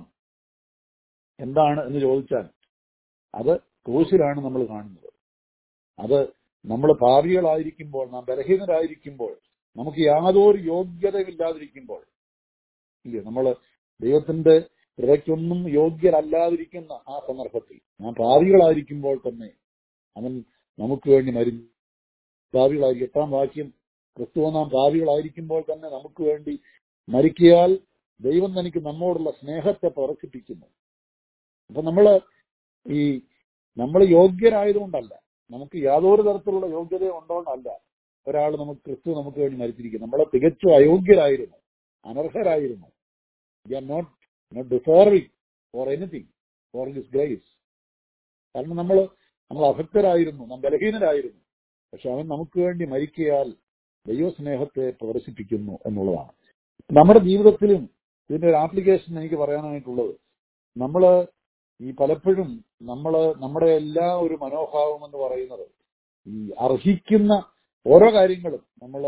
എന്താണ് എന്ന് ചോദിച്ചാൽ അത് ക്രൂശിലാണ് നമ്മൾ കാണുന്നത് അത് നമ്മൾ പാപികളായിരിക്കുമ്പോൾ നാം ബലഹീനരായിരിക്കുമ്പോൾ നമുക്ക് യാതൊരു യോഗ്യതയില്ലാതിരിക്കുമ്പോൾ ഇല്ലേ നമ്മൾ ദൈവത്തിന്റെ ഇടയ്ക്കൊന്നും യോഗ്യരല്ലാതിരിക്കുന്ന ആ സന്ദർഭത്തിൽ നാം പാപികളായിരിക്കുമ്പോൾ തന്നെ അവൻ നമുക്ക് വേണ്ടി മരിഞ്ഞു പാപികളായി എട്ടാം വാക്യം ക്രിസ്തുവ നാം പാപികളായിരിക്കുമ്പോൾ തന്നെ നമുക്ക് വേണ്ടി മരിക്കിയാൽ ദൈവം തനിക്ക് നമ്മോടുള്ള സ്നേഹത്തെ പ്രദർശിപ്പിക്കുന്നു അപ്പൊ നമ്മള് ഈ നമ്മൾ യോഗ്യരായതുകൊണ്ടല്ല നമുക്ക് യാതൊരു തരത്തിലുള്ള യോഗ്യത ഉണ്ടോന്നല്ല ഒരാൾ നമുക്ക് ക്രിസ്തു നമുക്ക് വേണ്ടി മരിച്ചിരിക്കും നമ്മളെ തികച്ചും അയോഗ്യരായിരുന്നു അനർഹരായിരുന്നു we are not not deserving for anything for his grace കാരണം നമ്മൾ നമ്മൾ അഭക്തരായിരുന്നു നാം ബലഹീനരായിരുന്നു പക്ഷെ അവൻ നമുക്ക് വേണ്ടി മരിക്കയാൽ ദൈവസ്നേഹത്തെ പ്രദർശിപ്പിക്കുന്നു എന്നുള്ളതാണ് നമ്മുടെ ജീവിതത്തിലും ഇതിന്റെ ഒരു ആപ്ലിക്കേഷൻ എനിക്ക് പറയാനായിട്ടുള്ളത് നമ്മള് ഈ പലപ്പോഴും നമ്മള് നമ്മുടെ എല്ലാ ഒരു മനോഭാവം എന്ന് പറയുന്നത് ഈ അർഹിക്കുന്ന ഓരോ കാര്യങ്ങളും നമ്മള്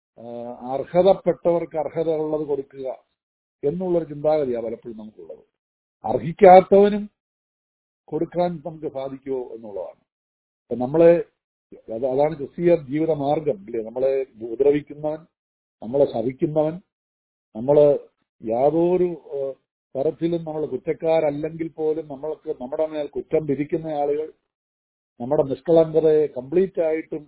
അർഹതപ്പെട്ടവർക്ക് അർഹത ഉള്ളത് കൊടുക്കുക എന്നുള്ളൊരു ചിന്താഗതിയാണ് പലപ്പോഴും നമുക്കുള്ളത് അർഹിക്കാത്തവനും കൊടുക്കാൻ നമുക്ക് സാധിക്കുമോ എന്നുള്ളതാണ് അപ്പൊ നമ്മളെ അതാണ് ക്രിസ്തീയ ജീവിത മാർഗം ഇല്ലേ നമ്മളെ ഉപദ്രവിക്കുന്നവൻ നമ്മളെ ശവിക്കുന്നവൻ നമ്മള് യാതൊരു തരത്തിലും നമ്മൾ കുറ്റക്കാരല്ലെങ്കിൽ പോലും നമ്മൾക്ക് നമ്മുടെ മേൽ കുറ്റം വിധിക്കുന്ന ആളുകൾ നമ്മുടെ നിഷ്കളങ്കതയെ കംപ്ലീറ്റ് ആയിട്ടും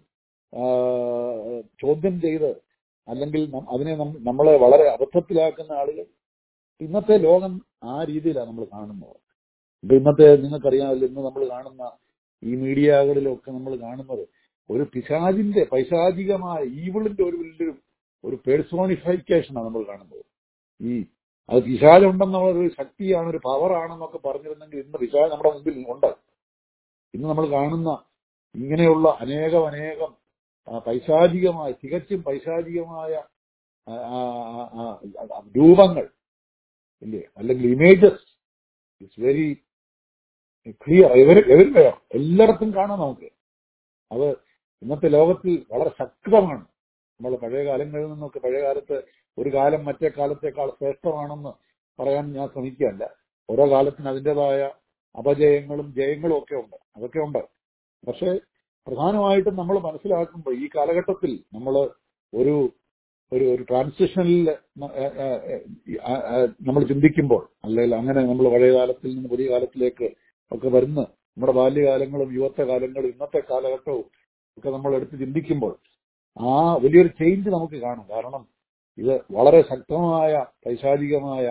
ചോദ്യം ചെയ്ത് അല്ലെങ്കിൽ അതിനെ നമ്മളെ വളരെ അബദ്ധത്തിലാക്കുന്ന ആളുകൾ ഇന്നത്തെ ലോകം ആ രീതിയിലാണ് നമ്മൾ കാണുന്നത് ഇപ്പൊ ഇന്നത്തെ നിങ്ങൾക്കറിയാമല്ലോ ഇന്ന് നമ്മൾ കാണുന്ന ഈ മീഡിയകളിലൊക്കെ നമ്മൾ കാണുന്നത് ഒരു പിശാചിന്റെ പൈശാചികമായ ഈവിളിന്റെ ഒരു വലിയൊരു ഒരു പേഴ്സോണിഫിക്കേഷനാണ് നമ്മൾ കാണുന്നത് ഈ അത് പിശാചുണ്ടെന്നുള്ള ഒരു ശക്തിയാണ് ഒരു പവറാണെന്നൊക്കെ പറഞ്ഞിരുന്നെങ്കിൽ ഇന്ന് പിശാജ് നമ്മുടെ മുമ്പിൽ ഉണ്ട് ഇന്ന് നമ്മൾ കാണുന്ന ഇങ്ങനെയുള്ള അനേകം അനേകം ആ, പൈശാചികമായ തികച്ചും പൈശാചികമായ ആ, ആ, ആ, ആ, രൂപങ്ങൾ ഇല്ലേ അല്ലെങ്കിൽ images it's very clear everywhere എല്ലായിടത്തും കാണാം നമുക്ക് അത് ഇന്നത്തെ ലോകത്തിൽ വളരെ ശക്തമാണ് നമ്മൾ പഴയ കാലങ്ങളിൽ നിന്നൊക്കെ പഴയ കാലത്ത് ഒരു കാലം മറ്റേ കാലത്തേക്കാൾ ശ്രേഷ്ഠമാണെന്ന് പറയാൻ ഞാൻ ശ്രമിക്കുകയല്ല ഓരോ കാലത്തിന് അതിൻ്റെതായ അപജയങ്ങളും ജയങ്ങളും ഒക്കെ ഉണ്ട് അതൊക്കെ ഉണ്ട് പക്ഷേ പ്രധാനമായിട്ടും നമ്മൾ മനസ്സിലാക്കുമ്പോൾ ഈ കാലഘട്ടത്തിൽ നമ്മൾ ഒരു ഒരു ഒരു ട്രാൻസിഷനിൽ നമ്മൾ ചിന്തിക്കുമ്പോൾ അല്ലെങ്കിൽ അങ്ങനെ നമ്മൾ പഴയ കാലത്തിൽ നിന്ന് പുതിയ കാലത്തിലേക്ക് ഒക്കെ വരുന്ന നമ്മുടെ ബാല്യകാലങ്ങളും യുവത്വ കാലങ്ങളും ഇന്നത്തെ കാലഘട്ടവും ഒക്കെ നമ്മൾ എടുത്ത് ചിന്തിക്കുമ്പോൾ ആ വലിയൊരു ചേഞ്ച് നമുക്ക് കാണും കാരണം ഇത് വളരെ ശക്തമായ പൈശാചികമായ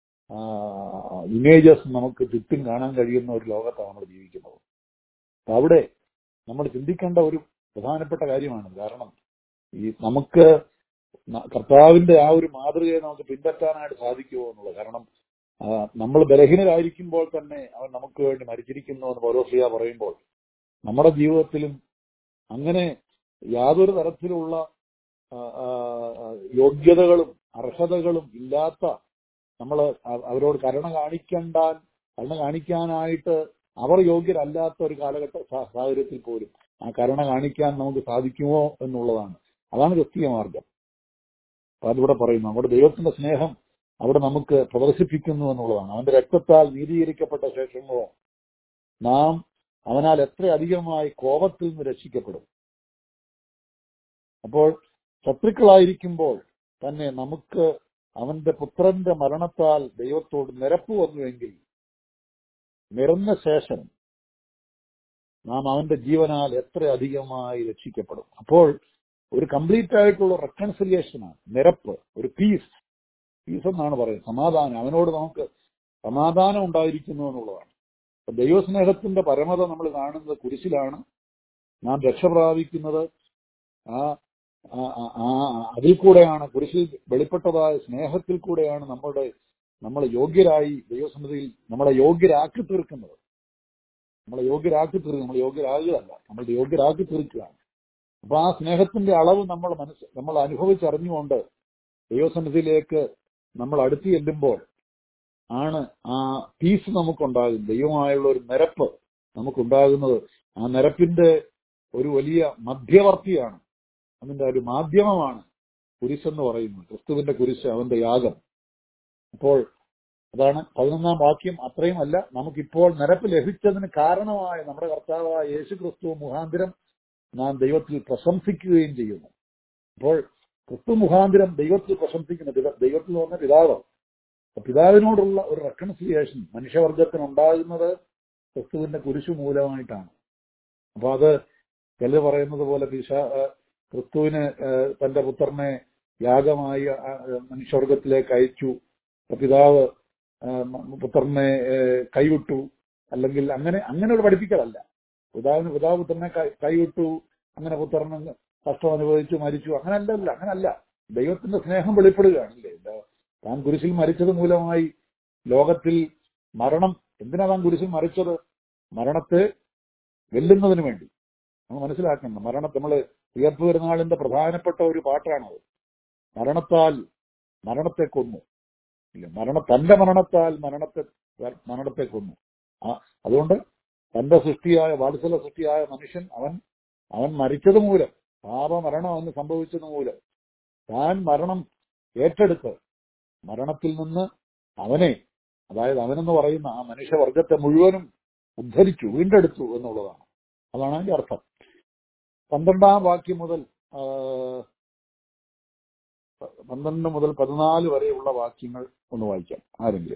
ഇമേജസ് നമുക്ക് ചുറ്റും കാണാൻ കഴിയുന്ന ഒരു ലോകത്താണ് നമ്മൾ ജീവിക്കുന്നത് അപ്പൊ അവിടെ നമ്മൾ ചിന്തിക്കേണ്ട ഒരു പ്രധാനപ്പെട്ട കാര്യമാണ് കാരണം ഈ നമുക്ക് ന- കർത്താവിന്റെ ആ ഒരു മാതൃകയെ നമുക്ക് പിൻപറ്റാനായിട്ട് സാധിക്കുമോ എന്നുള്ളത് കാരണം ആ, നമ്മൾ ബലഹീനരായിരിക്കുമ്പോൾ തന്നെ അവൻ നമുക്ക് വേണ്ടി മരിച്ചിരിക്കുന്നു എന്ന് പൗരോസിയ പറയുമ്പോൾ നമ്മുടെ ജീവിതത്തിലും അങ്ങനെ യാതൊരു തരത്തിലുള്ള ആ, ആ, ആ, യോഗ്യതകളും അർഹതകളും ഇല്ലാത്ത നമ്മൾ അവരോട് കരുണ കാണിക്കണ്ടാൻ കരുണ കാണിക്കാനായിട്ട് അവർ യോഗ്യരല്ലാത്ത ഒരു കാലഘട്ട സാ- സാഹചര്യത്തിൽ പോലും ആ കരുണ കാണിക്കാൻ നമുക്ക് സാധിക്കുമോ എന്നുള്ളതാണ് അതാണ് ക്രിസ്തീയ മാർഗം അപ്പൊ അതിവിടെ പറയുന്നു നമ്മുടെ ദൈവത്തിന്റെ സ്നേഹം അവിടെ നമുക്ക് പ്രദർശിപ്പിക്കുന്നു എന്നുള്ളതാണ് അവന്റെ രക്തത്താൽ നീതീകരിക്കപ്പെട്ട ശേഷമോ നാം അവനാൽ എത്ര അധികമായി കോപത്തിൽ നിന്ന് രക്ഷിക്കപ്പെടും അപ്പോൾ ശത്രുക്കളായിരിക്കുമ്പോൾ തന്നെ നമുക്ക് അവന്റെ പുത്രന്റെ മരണത്താൽ ദൈവത്തോട് നിരപ്പ് വന്നുവെങ്കിൽ നിറഞ്ഞ ശേഷം നാം അവന്റെ ജീവനാൽ എത്ര അധികമായി രക്ഷിക്കപ്പെടും അപ്പോൾ ഒരു കംപ്ലീറ്റ് ആയിട്ടുള്ള റെക്കൺസിലിയേഷനാണ് നിരപ്പ് ഒരു പീസ് പീസ് എന്നാണ് പറയുന്നത് സമാധാനം അവനോട് നമുക്ക് സമാധാനം ഉണ്ടായിരിക്കുന്നു എന്നുള്ളതാണ് അപ്പൊ ദൈവസ്നേഹത്തിന്റെ പരമത നമ്മൾ കാണുന്നത് കുരിശിലാണ് നാം രക്ഷ പ്രാപിക്കുന്നത് ആ ആ- ആ- ആ- അതിൽ കൂടെയാണ് കുരിശിൽ വെളിപ്പെട്ടതായ സ്നേഹത്തിൽ കൂടെയാണ് നമ്മുടെ നമ്മളെ യോഗ്യരായി ദൈവസന്നിധിയിൽ നമ്മളെ യോഗ്യരാക്കി തീർക്കുന്നത് നമ്മളെ യോഗ്യരാക്കി തീർക്കുക നമ്മൾ യോഗ്യരാകുകയല്ല നമ്മൾ യോഗ്യരാക്കി തീർക്കുകയാണ് അപ്പൊ ആ സ്നേഹത്തിന്റെ അളവ് നമ്മൾ മനസ്സ് നമ്മൾ അനുഭവിച്ചറിഞ്ഞുകൊണ്ട് ദൈവസന്നിധിയിലേക്ക് നമ്മൾ അടുത്ത് ചെല്ലുമ്പോൾ ആണ് ആ പീസ് നമുക്കുണ്ടാകും ദൈവമായുള്ള ഒരു നിരപ്പ് നമുക്കുണ്ടാകുന്നത് ആ നിരപ്പിന്റെ ഒരു വലിയ മധ്യവർത്തിയാണ് അതിന്റെ ഒരു മാധ്യമമാണ് കുരിശെന്ന് പറയുന്നത് ക്രിസ്തുവിന്റെ കുരിശ് അവന്റെ യാഗം അപ്പോൾ അതാണ് പതിനൊന്നാം വാക്യം അത്രയും അല്ല നമുക്കിപ്പോൾ നിരപ്പ് ലഭിച്ചതിന് കാരണമായ നമ്മുടെ കർത്താവായ യേശു ക്രിസ്തു മുഖാന്തരം നാം ദൈവത്തിൽ പ്രശംസിക്കുകയും ചെയ്യുന്നു അപ്പോൾ ക്രിസ്തു മുഖാന്തരം ദൈവത്തിൽ പ്രശംസിക്കുന്ന പിത- ദൈവത്തിൽ എന്ന് പറഞ്ഞ പിതാവ് അപ്പൊ പിതാവിനോടുള്ള ഒരു റെക്കൺസിലിയേഷൻ മനുഷ്യവർഗത്തിന് ഉണ്ടാകുന്നത് ക്രിസ്തുവിന്റെ കുരിശു മൂലമായിട്ടാണ് അപ്പൊ അത് ചിലർ പറയുന്നത് പോലെ പിശ ആ, ക്രിസ്തുവിന് ആ, തന്റെ പുത്രനെ യാഗമായി ആ, ആ, മനുഷ്യവർഗത്തിലേക്ക് അയച്ചു അപ്പൊ പിതാവ് ആ, മ- പുത്രനെ ഏ, കൈവിട്ടു അല്ലെങ്കിൽ അങ്ങനെ അങ്ങനെ ഒരു പഠിപ്പിക്കലല്ല പിതാവിന് പിതാവ് പുത്രനെ കൈ- കൈവിട്ടു അങ്ങനെ പുത്രന് കഷ്ടം അനുഭവിച്ചു മരിച്ചു അങ്ങനല്ലല്ല അങ്ങനല്ല ദൈവത്തിന്റെ സ്നേഹം വെളിപ്പെടുകയാണല്ലേ എന്താ താൻ കുരിശിൽ മരിച്ചത് മൂലമായി ലോകത്തിൽ മരണം എന്തിനാ താൻ കുരിശിൽ മരിച്ചത് മരണത്തെ വെല്ലുന്നതിന് വേണ്ടി നമ്മൾ മനസ്സിലാക്കണം മരണത്തെ നമ്മള് ഉയർപ്പ് പെരുന്നാളിന്റെ പ്രധാനപ്പെട്ട ഒരു പാട്ടാണത് മരണത്താൽ മരണത്തെ കൊന്നു ഇല്ല മരണ തന്റെ മരണത്താൽ മരണത്തെ മരണത്തെ കൊന്നു ആ അതുകൊണ്ട് തന്റെ സൃഷ്ടിയായ വാത്സല സൃഷ്ടിയായ മനുഷ്യൻ അവൻ അവൻ മരിച്ചത് മൂലം പാപമരണം അവന് സംഭവിച്ചത് മൂലം താൻ മരണം ഏറ്റെടുത്ത് മരണത്തിൽ നിന്ന് അവനെ അതായത് അവനെന്ന് പറയുന്ന ആ മനുഷ്യവർഗത്തെ മുഴുവനും ഉദ്ധരിച്ചു വീണ്ടെടുത്തു എന്നുള്ളതാണ് അതാണ് അതിന്റെ അർത്ഥം പന്ത്രണ്ടാം വാക്യം മുതൽ ആ, പന്ത്രണ്ട് മുതൽ പതിനാല് വരെയുള്ള വാക്യങ്ങൾ ഒന്ന് വായിക്കാം ആരെങ്കിലും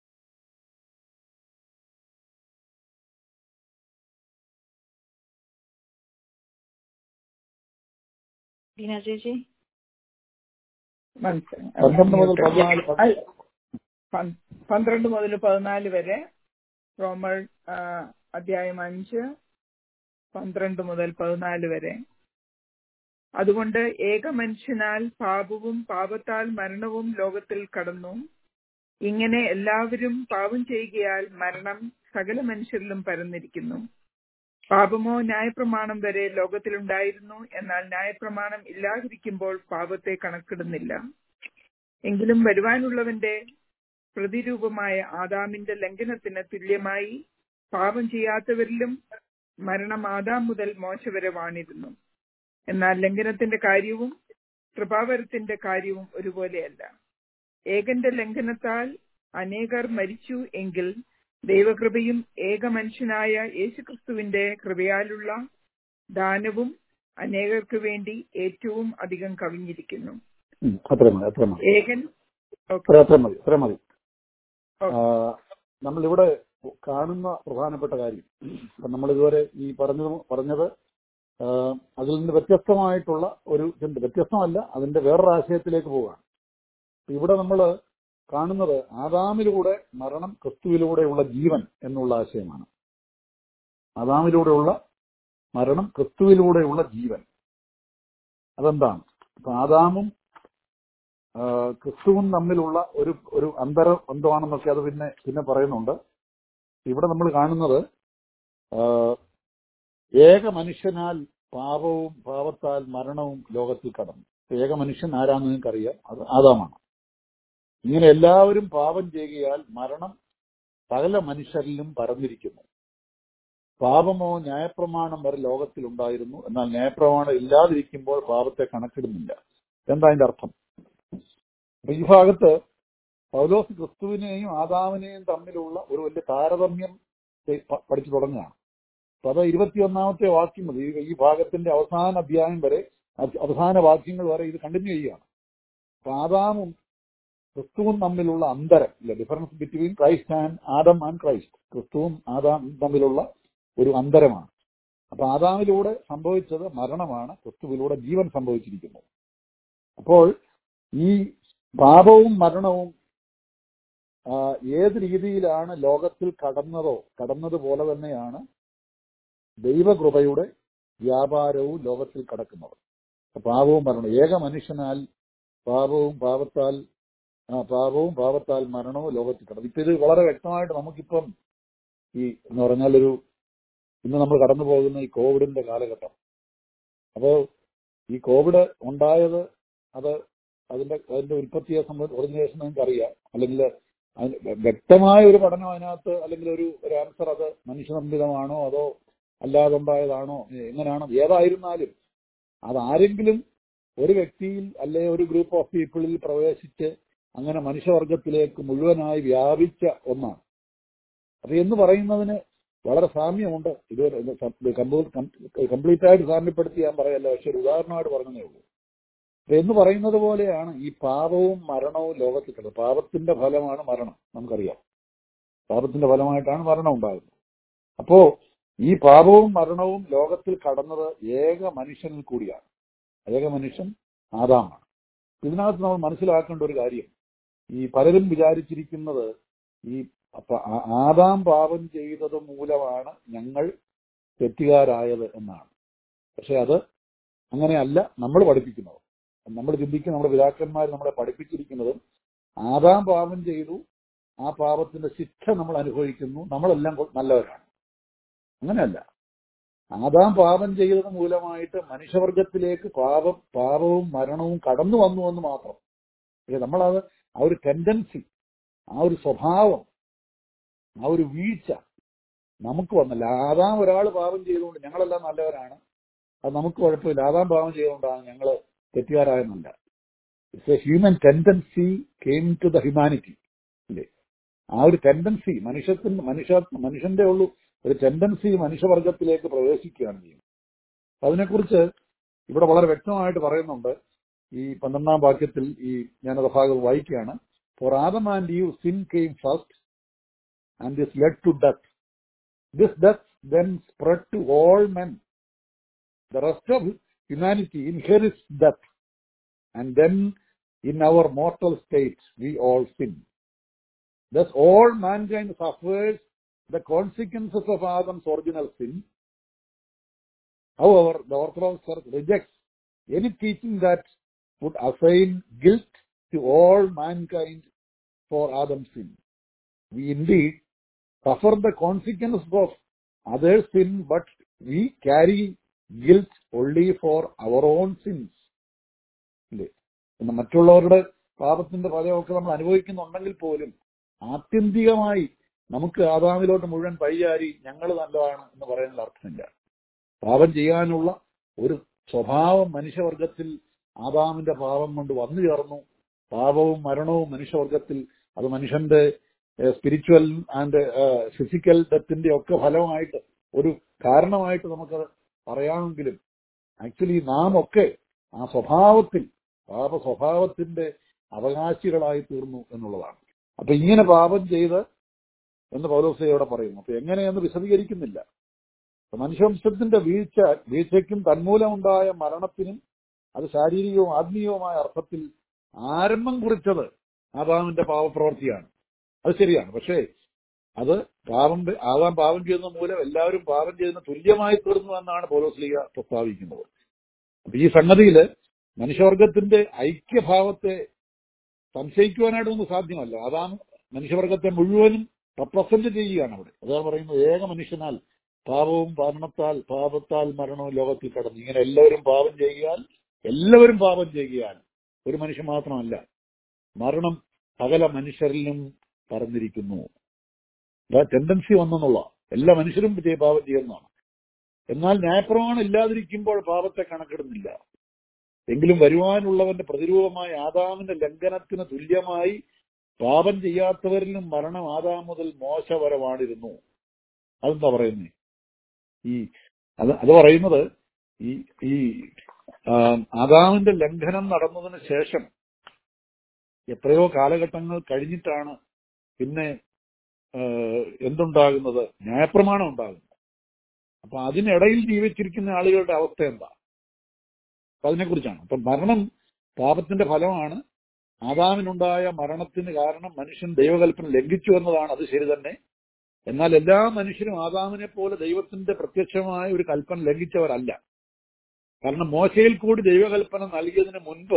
ബീന ചേച്ചി മനസ്സിലായി. പന്ത്രണ്ട് മുതൽ പതിനാല് അല്ല, പൻ- പന്ത്രണ്ട് മുതൽ പതിനാല് വരെ റോമർ ആ, അധ്യായം അഞ്ച് പന്ത്രണ്ട് മുതൽ പതിനാല് വരെ അതുകൊണ്ട് ഏക മനുഷ്യനാൽ പാപവും പാപത്താൽ മരണവും ലോകത്തിൽ കടന്നു ഇങ്ങനെ എല്ലാവരും പാപം ചെയ്യുകയാൽ മരണം സകല മനുഷ്യരിലും പരന്നിരിക്കുന്നു പാപമോ ന്യായപ്രമാണം വരെ ലോകത്തിലുണ്ടായിരുന്നു എന്നാൽ ന്യായപ്രമാണം ഇല്ലാതിരിക്കുമ്പോൾ പാപത്തെ കണക്കിടുന്നില്ല എങ്കിലും വരുവാനുള്ളവന്റെ പ്രതിരൂപമായ ആദാമിന്റെ ലംഘനത്തിന് തുല്യമായി പാപം ചെയ്യാത്തവരിലും മരണം ആദാം മുതൽ മോശ വരെ വാണിരുന്നു എന്നാൽ ലംഘനത്തിന്റെ കാര്യവും കൃപാവരത്തിന്റെ കാര്യവും ഒരുപോലെയല്ല ഏകന്റെ ലംഘനത്താൽ അനേകർ മരിച്ചു എങ്കിൽ ദൈവകൃപയും ഏക മനുഷ്യനായ യേശുക്രിസ്തുവിന്റെ കൃപയാലുള്ള ദാനവും അനേകർക്ക് വേണ്ടി ഏറ്റവും അധികം കവിഞ്ഞിരിക്കുന്നു ഉം, അത്ര മതി അത്ര മതി ഏകൻ അത്ര അത്ര മതി അത്ര മതി ഓക്കെ. ആ, നമ്മളിവിടെ കാണുന്ന പ്രധാനപ്പെട്ട കാര്യം ഇപ്പൊ നമ്മൾ ഇതുവരെ ഈ പറഞ്ഞത് പറഞ്ഞത് ആ, അതിൽ നിന്ന് വ്യത്യസ്തമായിട്ടുള്ള ഒരു ഇതുണ്ട് വ്യത്യസ്തമല്ല അതിന്റെ വേറൊരു ആശയത്തിലേക്ക് പോവുകയാണ് ഇപ്പൊ ഇവിടെ നമ്മൾ കാണുന്നത് ആദാമിലൂടെ മരണം ക്രിസ്തുവിലൂടെയുള്ള ജീവൻ എന്നുള്ള ആശയമാണ് ആദാമിലൂടെയുള്ള മരണം ക്രിസ്തുവിലൂടെയുള്ള ജീവൻ അതെന്താണ് അപ്പൊ ആദാമും ആ, ക്രിസ്തുവും തമ്മിലുള്ള ഒരു ഒരു അന്തര ബന്ധമാണെന്നൊക്കെ അത് പിന്നെ പിന്നെ പറയുന്നുണ്ട് ഇവിടെ നമ്മൾ കാണുന്നത് ആ, ഏക മനുഷ്യനാൽ പാപവും പാപത്താൽ മരണവും ലോകത്തിൽ കടന്നു ഏക മനുഷ്യൻ ആരാന്ന് നിങ്ങൾക്കറിയാം അത് ആദാമാണ് ഇങ്ങനെ എല്ലാവരും പാപം ചെയ്യുകയാൽ മരണം സകല മനുഷ്യരിലും പരന്നിരിക്കുന്നു പാപമോ ന്യായപ്രമാണം വരെ ലോകത്തിലുണ്ടായിരുന്നു എന്നാൽ ന്യായപ്രമാണം ഇല്ലാതിരിക്കുമ്പോൾ പാപത്തെ കണക്കിടുന്നില്ല എന്താ അതിന്റെ അർത്ഥം അപ്പൊ ഈ ഭാഗത്ത് പൗലോസ് ക്രിസ്തുവിനെയും ആദാമിനെയും തമ്മിലുള്ള ഒരു വലിയ താരതമ്യം ചെ- പ- പഠിച്ചു തുടങ്ങുകയാണ് അപ്പൊ അത് ഇരുപത്തിയൊന്നാമത്തെ വാക്യം മതി ഈ- ഈ ഭാഗത്തിന്റെ അവസാന അധ്യായം വരെ അത് അവസാന വാക്യങ്ങൾ വരെ ഇത് കണ്ടിന്യൂ ചെയ്യുകയാണ് അപ്പൊ ആദാമും ക്രിസ്തുവും തമ്മിലുള്ള അന്തരം ഇല്ല difference between Christ and Adam and Christ ക്രിസ്തുവും ആദാം തമ്മിലുള്ള ഒരു അന്തരമാണ് അപ്പൊ ആദാമിലൂടെ സംഭവിച്ചത് മരണമാണ് ക്രിസ്തുവിലൂടെ ജീവൻ സംഭവിച്ചിരിക്കുന്നു അപ്പോൾ ഈ പാപവും മരണവും ആ, ഏത് രീതിയിലാണ് ലോകത്തിൽ കടന്നതോ കടന്നതുപോലെ തന്നെയാണ് ദൈവകൃപയുടെ വ്യാപാരവും ലോകത്തിൽ കടക്കുന്നത് പാപവും മരണവും ഏക മനുഷ്യനാൽ പാപവും പാപത്താൽ ആ പാപവും പാപത്താൽ മരണവും ലോകത്തിൽ കടന്നു ഇപ്പൊ ഇത് വളരെ വ്യക്തമായിട്ട് നമുക്കിപ്പം ഈ എന്ന് പറഞ്ഞാൽ ഒരു ഇന്ന് നമ്മൾ കടന്നു പോകുന്ന ഈ കോവിഡിന്റെ കാലഘട്ടം അപ്പോ ഈ കോവിഡ് ഉണ്ടായത് അത് അതിന്റെ അതിന്റെ ഉൽപ്പത്തിയെ സംബന്ധിച്ച് ഒറിജിനേഷൻ നിങ്ങൾക്ക് അറിയാം അല്ലെങ്കിൽ അതിന് വ്യക്തമായ ഒരു പഠനം അതിനകത്ത് അല്ലെങ്കിൽ ഒരു ഒരു ആൻസർ അത് മനുഷ്യനിർമ്മിതമാണോ അതോ അല്ലാതെ ഉണ്ടായതാണോ എങ്ങനെയാണോ ഏതായിരുന്നാലും അത് ആരെങ്കിലും ഒരു വ്യക്തിയിൽ അല്ലെ ഒരു ഗ്രൂപ്പ് ഓഫ് പീപ്പിളിൽ പ്രവേശിച്ച് അങ്ങനെ മനുഷ്യവർഗത്തിലേക്ക് മുഴുവനായി വ്യാപിച്ച ഒന്നാണ് അപ്പൊ എന്ന് പറയുന്നതിന് വളരെ സാമ്യമുണ്ട് ഇത് കംപ്ലീറ്റ് ആയിട്ട് സാമ്യപ്പെടുത്തി ഞാൻ പറയല്ല പക്ഷെ ഒരു ഉദാഹരണമായിട്ട് പറഞ്ഞതേ ഉള്ളൂ അപ്പൊ എന്ന് പറയുന്നത് പോലെയാണ് ഈ പാപവും മരണവും ലോകത്തിൽ കിടന്നത് പാപത്തിന്റെ ഫലമാണ് മരണം നമുക്കറിയാം പാപത്തിന്റെ ഫലമായിട്ടാണ് മരണം ഉണ്ടാകുന്നത് അപ്പോ ഈ പാപവും മരണവും ലോകത്തിൽ കടന്നത് ഏക മനുഷ്യനിൽ കൂടിയാണ് ഏക മനുഷ്യൻ ആദാമാണ് ഇതിനകത്ത് നമ്മൾ മനസ്സിലാക്കേണ്ട ഒരു കാര്യം ഈ പലരും വിചാരിച്ചിരിക്കുന്നത് ഈ അപ്പൊ ആ- ആദാം പാപം ചെയ്തത് മൂലമാണ് ഞങ്ങൾ തെറ്റുകാരായത് എന്നാണ് പക്ഷെ അത് അങ്ങനെയല്ല നമ്മൾ പഠിപ്പിക്കുന്നത് നമ്മൾ ചിന്തിക്കുന്ന നമ്മുടെ പിതാക്കന്മാർ നമ്മളെ പഠിപ്പിച്ചിരിക്കുന്നതും ആദാം പാപം ചെയ്തു ആ പാപത്തിന്റെ ശിക്ഷ നമ്മൾ അനുഭവിക്കുന്നു നമ്മളെല്ലാം കൊ- നല്ലവരാണ് അങ്ങനെയല്ല ആദാം പാപം ചെയ്തത് മൂലമായിട്ട് മനുഷ്യവർഗത്തിലേക്ക് പാപം പാപവും മരണവും കടന്നു വന്നു എന്ന് മാത്രം പക്ഷെ നമ്മളത് ആ ഒരു ടെൻഡൻസി ആ ഒരു സ്വഭാവം ആ ഒരു വീഴ്ച നമുക്ക് വന്നല്ല ആദാം ഒരാൾ പാപം ചെയ്തുകൊണ്ട് ഞങ്ങളെല്ലാം നല്ലവരാണ് അത് നമുക്ക് കുഴപ്പമില്ല ആദാം പാപം ചെയ്തുകൊണ്ടാണ് ഞങ്ങൾ തെറ്റുകാരായെന്നല്ല it's a human tendency came to the humanity ഇല്ലേ ആ ഒരു ടെൻഡൻസി മനുഷ്യത്തിന് മനുഷ്യ മനുഷ്യന്റെ ഉള്ളു ഒരു ടെൻഡൻസി മനുഷ്യവർഗത്തിലേക്ക് പ്രവേശിക്കുകയാണ് ചെയ്യുന്നത് അപ്പൊ അതിനെക്കുറിച്ച് ഇവിടെ വളരെ വ്യക്തമായിട്ട് പറയുന്നുണ്ട് ഈ പന്ത്രണ്ടാം വാക്യത്തിൽ ഈ ഞാനത് ഭാഗം വായിക്കുകയാണ് for Adam and you sin came first and this led to death this death then spread to all men the rest of humanity inherits death. And then in our mortal state, we all sin. Thus all mankind suffers the consequences of Adam's original sin. However, the Orthodox Church rejects any teaching that would assign guilt to all mankind for Adam's sin. We indeed suffer the consequences of others' sin, but we carry guilt only for our own sins. ഇല്ലേ? പിന്നെ മറ്റുള്ളവരുടെ പാപത്തിന്റെ ഫലമൊക്കെ നമ്മൾ അനുഭവിക്കുന്നുണ്ടെങ്കിൽ പോലും ആത്യന്തികമായി നമുക്ക് ആദാമിലോട്ട് മുഴുവൻ പഴിചാരി ഞങ്ങൾ നല്ലതാണ് എന്ന് പറയുന്നതിൽ അർത്ഥമില്ല പാപം ചെയ്യാനുള്ള ഒരു സ്വഭാവം മനുഷ്യവർഗത്തിൽ ആദാമിന്റെ പാപം കൊണ്ട് വന്നു ചേർന്നു പാപവും മരണവും മനുഷ്യവർഗത്തിൽ അത് മനുഷ്യന്റെ സ്പിരിച്വൽ ആൻഡ് ഫിസിക്കൽ ഡെത്തിന്റെ ഒക്കെ ഫലമായിട്ട് ഒരു കാരണമായിട്ട് നമുക്ക് പറയാമെങ്കിലും ആക്ച്വലി നാം ഒക്കെ ആ സ്വഭാവത്തിൽ പാപ സ്വഭാവത്തിന്റെ അവകാശികളായി തീർന്നു എന്നുള്ളതാണ് അപ്പൊ ഇങ്ങനെ പാപം ചെയ്ത് എന്ന് പൗലോസയോടെ പറയുന്നു അപ്പൊ എങ്ങനെയെന്ന് വിശദീകരിക്കുന്നില്ല അപ്പൊ മനുഷ്യവംശത്തിന്റെ വീഴ്ച വീഴ്ചയ്ക്കും തന്മൂലമുണ്ടായ മരണത്തിനും അത് ശാരീരികവും ആത്മീയവുമായ അർത്ഥത്തിൽ ആരംഭം കുറിച്ചത് ആദാമിന്റെ പാവപ്രവൃത്തിയാണ് അത് ശരിയാണ് പക്ഷേ അത് പാപം ആദാം പാപം ചെയ്യുന്ന മൂലം എല്ലാവരും പാപം ചെയ്യുന്ന തുല്യമായി തീർന്നു എന്നാണ് പൗലോസ്ലിക പ്രസ്താവിക്കുന്നത് അപ്പൊ ഈ സംഗതിയില് മനുഷ്യവർഗത്തിന്റെ ഐക്യഭാവത്തെ സംശയിക്കുവാനായിട്ടൊന്നും സാധ്യമല്ല അതാ മനുഷ്യവർഗത്തെ മുഴുവനും റെപ്രസെന്റ് ചെയ്യുകയാണ് അവിടെ അതാണ് പറയുന്നത് ഏക മനുഷ്യനാൽ പാപവും മരണത്താൽ പാപത്താൽ മരണവും ലോകത്തിൽ കടന്നു ഇങ്ങനെ എല്ലാവരും പാപം ചെയ്യാൽ എല്ലാവരും പാപം ചെയ്യാൽ ഒരു മനുഷ്യൻ മാത്രമല്ല മരണം സകല മനുഷ്യരിലും പറന്നിരിക്കുന്നു ടെൻഡൻസി വന്നെന്നുള്ള എല്ലാ മനുഷ്യരും ചെയ്യ- പാപം ചെയ്യുന്നതാണ് എന്നാൽ ന്യായപ്രമാണം ഇല്ലാതിരിക്കുമ്പോൾ പാപത്തെ കണക്കിടുന്നില്ല എങ്കിലും വരുവാനുള്ളവന്റെ പ്രതിരൂപമായ ആദാമിന്റെ ലംഘനത്തിന് തുല്യമായി പാപം ചെയ്യാത്തവരിലും മരണം ആദാം മുതൽ മോശ വരെ വാണിരുന്നു അതെന്താ പറയുന്നേ ഈ അത് അത് പറയുന്നത് ഈ ഈ ആ, ആദാമിന്റെ ലംഘനം നടന്നതിന് ശേഷം എത്രയോ കാലഘട്ടങ്ങൾ കഴിഞ്ഞിട്ടാണ് പിന്നെ ആ, എന്തുണ്ടാകുന്നത് ന്യായപ്രമാണം ഉണ്ടാകുന്നത് അപ്പൊ അതിനിടയിൽ ജീവിച്ചിരിക്കുന്ന ആളുകളുടെ അവസ്ഥ എന്താ അപ്പൊ അതിനെക്കുറിച്ചാണ് അപ്പൊ മരണം പാപത്തിന്റെ ഫലമാണ് ആദാമിനുണ്ടായ മരണത്തിന് കാരണം മനുഷ്യൻ ദൈവകൽപ്പന ലംഘിച്ചു എന്നതാണ് അത് ശരി തന്നെ എന്നാൽ എല്ലാ മനുഷ്യരും ആദാമിനെ പോലെ ദൈവത്തിന്റെ പ്രത്യക്ഷമായ ഒരു കൽപ്പന ലംഘിച്ചവരല്ല കാരണം മോശയിൽ കൂടി ദൈവകൽപ്പന നൽകിയതിന് മുൻപ്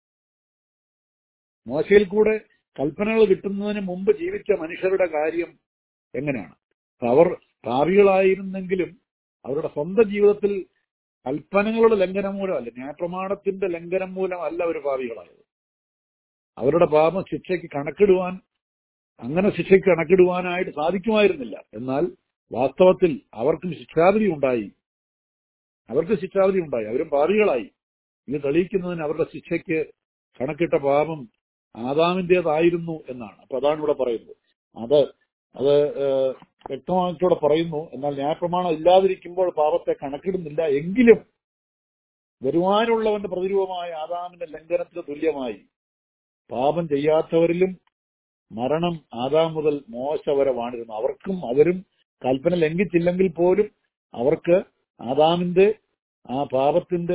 മോശയിൽ കൂടെ കൽപ്പനകൾ കിട്ടുന്നതിന് മുമ്പ് ജീവിച്ച മനുഷ്യരുടെ കാര്യം എങ്ങനെയാണ് അപ്പൊ അവർ ഭാവികളായിരുന്നെങ്കിലും അവരുടെ സ്വന്തം ജീവിതത്തിൽ കൽപ്പനകളുടെ ലംഘനം മൂലമല്ല ന്യായപ്രമാണത്തിന്റെ ലംഘനം മൂലമല്ല അവർ ഭാവികളായത് അവരുടെ പാപം ശിക്ഷയ്ക്ക് കണക്കിടുവാൻ അങ്ങനെ ശിക്ഷയ്ക്ക് കണക്കിടുവാനായിട്ട് സാധിക്കുമായിരുന്നില്ല എന്നാൽ വാസ്തവത്തിൽ അവർക്കും ശിക്ഷാവിധി ഉണ്ടായി അവർക്ക് ശിക്ഷാവിധി ഉണ്ടായി അവരും പാപികളായി ഇത് തെളിയിക്കുന്നതിന് അവരുടെ ശിക്ഷയ്ക്ക് കണക്കിട്ട പാപം ആദാമിന്റേതായിരുന്നു എന്നാണ് അപ്പൊ അതാണ് ഇവിടെ പറയുന്നത് അത് അത് ഏഹ്, വ്യക്തമായിട്ടൂടെ പറയുന്നു എന്നാൽ ന്യായപ്രമാണം ഇല്ലാതിരിക്കുമ്പോൾ പാപത്തെ കണക്കിടുന്നില്ല എങ്കിലും വരുവാനുള്ളവന്റെ പ്രതിരൂപമായ ആദാമിന്റെ ലംഘനത്തിന് തുല്യമായി പാപം ചെയ്യാത്തവരിലും മരണം ആദാം മുതൽ മോശ വരെ വാണിരുന്നു അവർക്കും അവരും കൽപ്പന ലംഘിച്ചില്ലെങ്കിൽ പോലും അവർക്ക് ആദാമിന്റെ ആ പാപത്തിന്റെ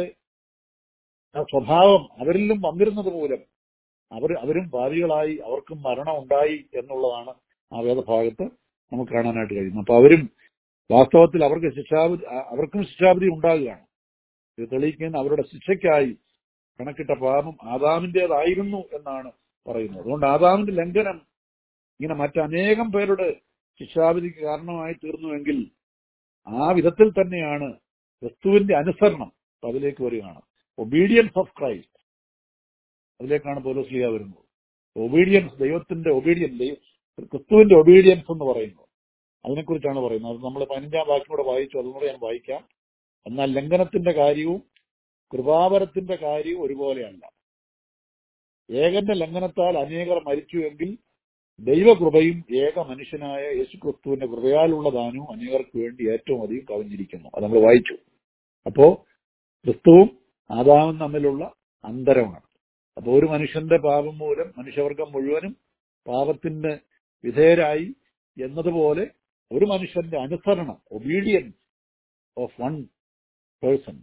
ആ സ്വഭാവം അവരിലും വന്നിരുന്നത് മൂലം അവർ അവരും ഭാവികളായി അവർക്കും മരണം ഉണ്ടായി എന്നുള്ളതാണ് ആ വേദഭാഗത്ത് നമുക്ക് കാണാനായിട്ട് കഴിയുന്നത് അപ്പൊ അവരും വാസ്തവത്തിൽ അവർക്ക് ശിക്ഷാവിധി ആ- അവർക്കും ശിക്ഷാവിധി ഉണ്ടാകുകയാണ് ഇത് തെളിയിക്കുന്ന അവരുടെ ശിക്ഷയ്ക്കായി കണക്കിട്ട പാപം ആദാമിന്റേതായിരുന്നു എന്നാണ് പറയുന്നത് അതുകൊണ്ട് ആദാമിന്റെ ലംഘനം ഇങ്ങനെ മറ്റനേകം പേരുടെ ശിക്ഷാവിധിക്ക് കാരണമായി തീർന്നുവെങ്കിൽ ആ വിധത്തിൽ തന്നെയാണ് ക്രിസ്തുവിന്റെ അനുസരണം അപ്പൊ അതിലേക്ക് വരികയാണ് ഒബീഡിയൻസ് ഓഫ് ക്രൈസ്റ്റ് അതിലേക്കാണ് പൗലോസ്ലിയ വരുന്നത് ഒബീഡിയൻസ് ദൈവത്തിന്റെ ഒബീഡിയൻസ് ക്രിസ്തുവിന്റെ ഒബീഡിയൻസ് എന്ന് പറയുന്നത് അതിനെക്കുറിച്ചാണ് പറയുന്നത് അത് നമ്മൾ പതിനഞ്ചാം വാക്കിലൂടെ വായിച്ചു അതുകൂടെ ഞാൻ വായിക്കാം എന്നാൽ ലംഘനത്തിന്റെ കാര്യവും കൃപാവരത്തിന്റെ കാര്യവും ഒരുപോലെയല്ല ഏകന്റെ ലംഘനത്താൽ അനേകർ മരിച്ചുവെങ്കിൽ ദൈവകൃപയും ഏക മനുഷ്യനായ യേശു ക്രിസ്തുവിന്റെ കൃപയാലുള്ള ദാനവും അനേകർക്ക് വേണ്ടി ഏറ്റവും അധികം കവിഞ്ഞിരിക്കുന്നു അത് നമ്മൾ വായിച്ചു അപ്പോ ക്രിസ്തുവും ആദാവും തമ്മിലുള്ള അന്തരമാണ് അപ്പൊ ഒരു മനുഷ്യന്റെ പാപം മൂലം മനുഷ്യവർഗം മുഴുവനും പാപത്തിന് വിധേയരായി എന്നതുപോലെ ഒരു മനുഷ്യന്റെ അനുസരണം ഒബീഡിയൻസ് ഓഫ് വൺ പേഴ്സൺ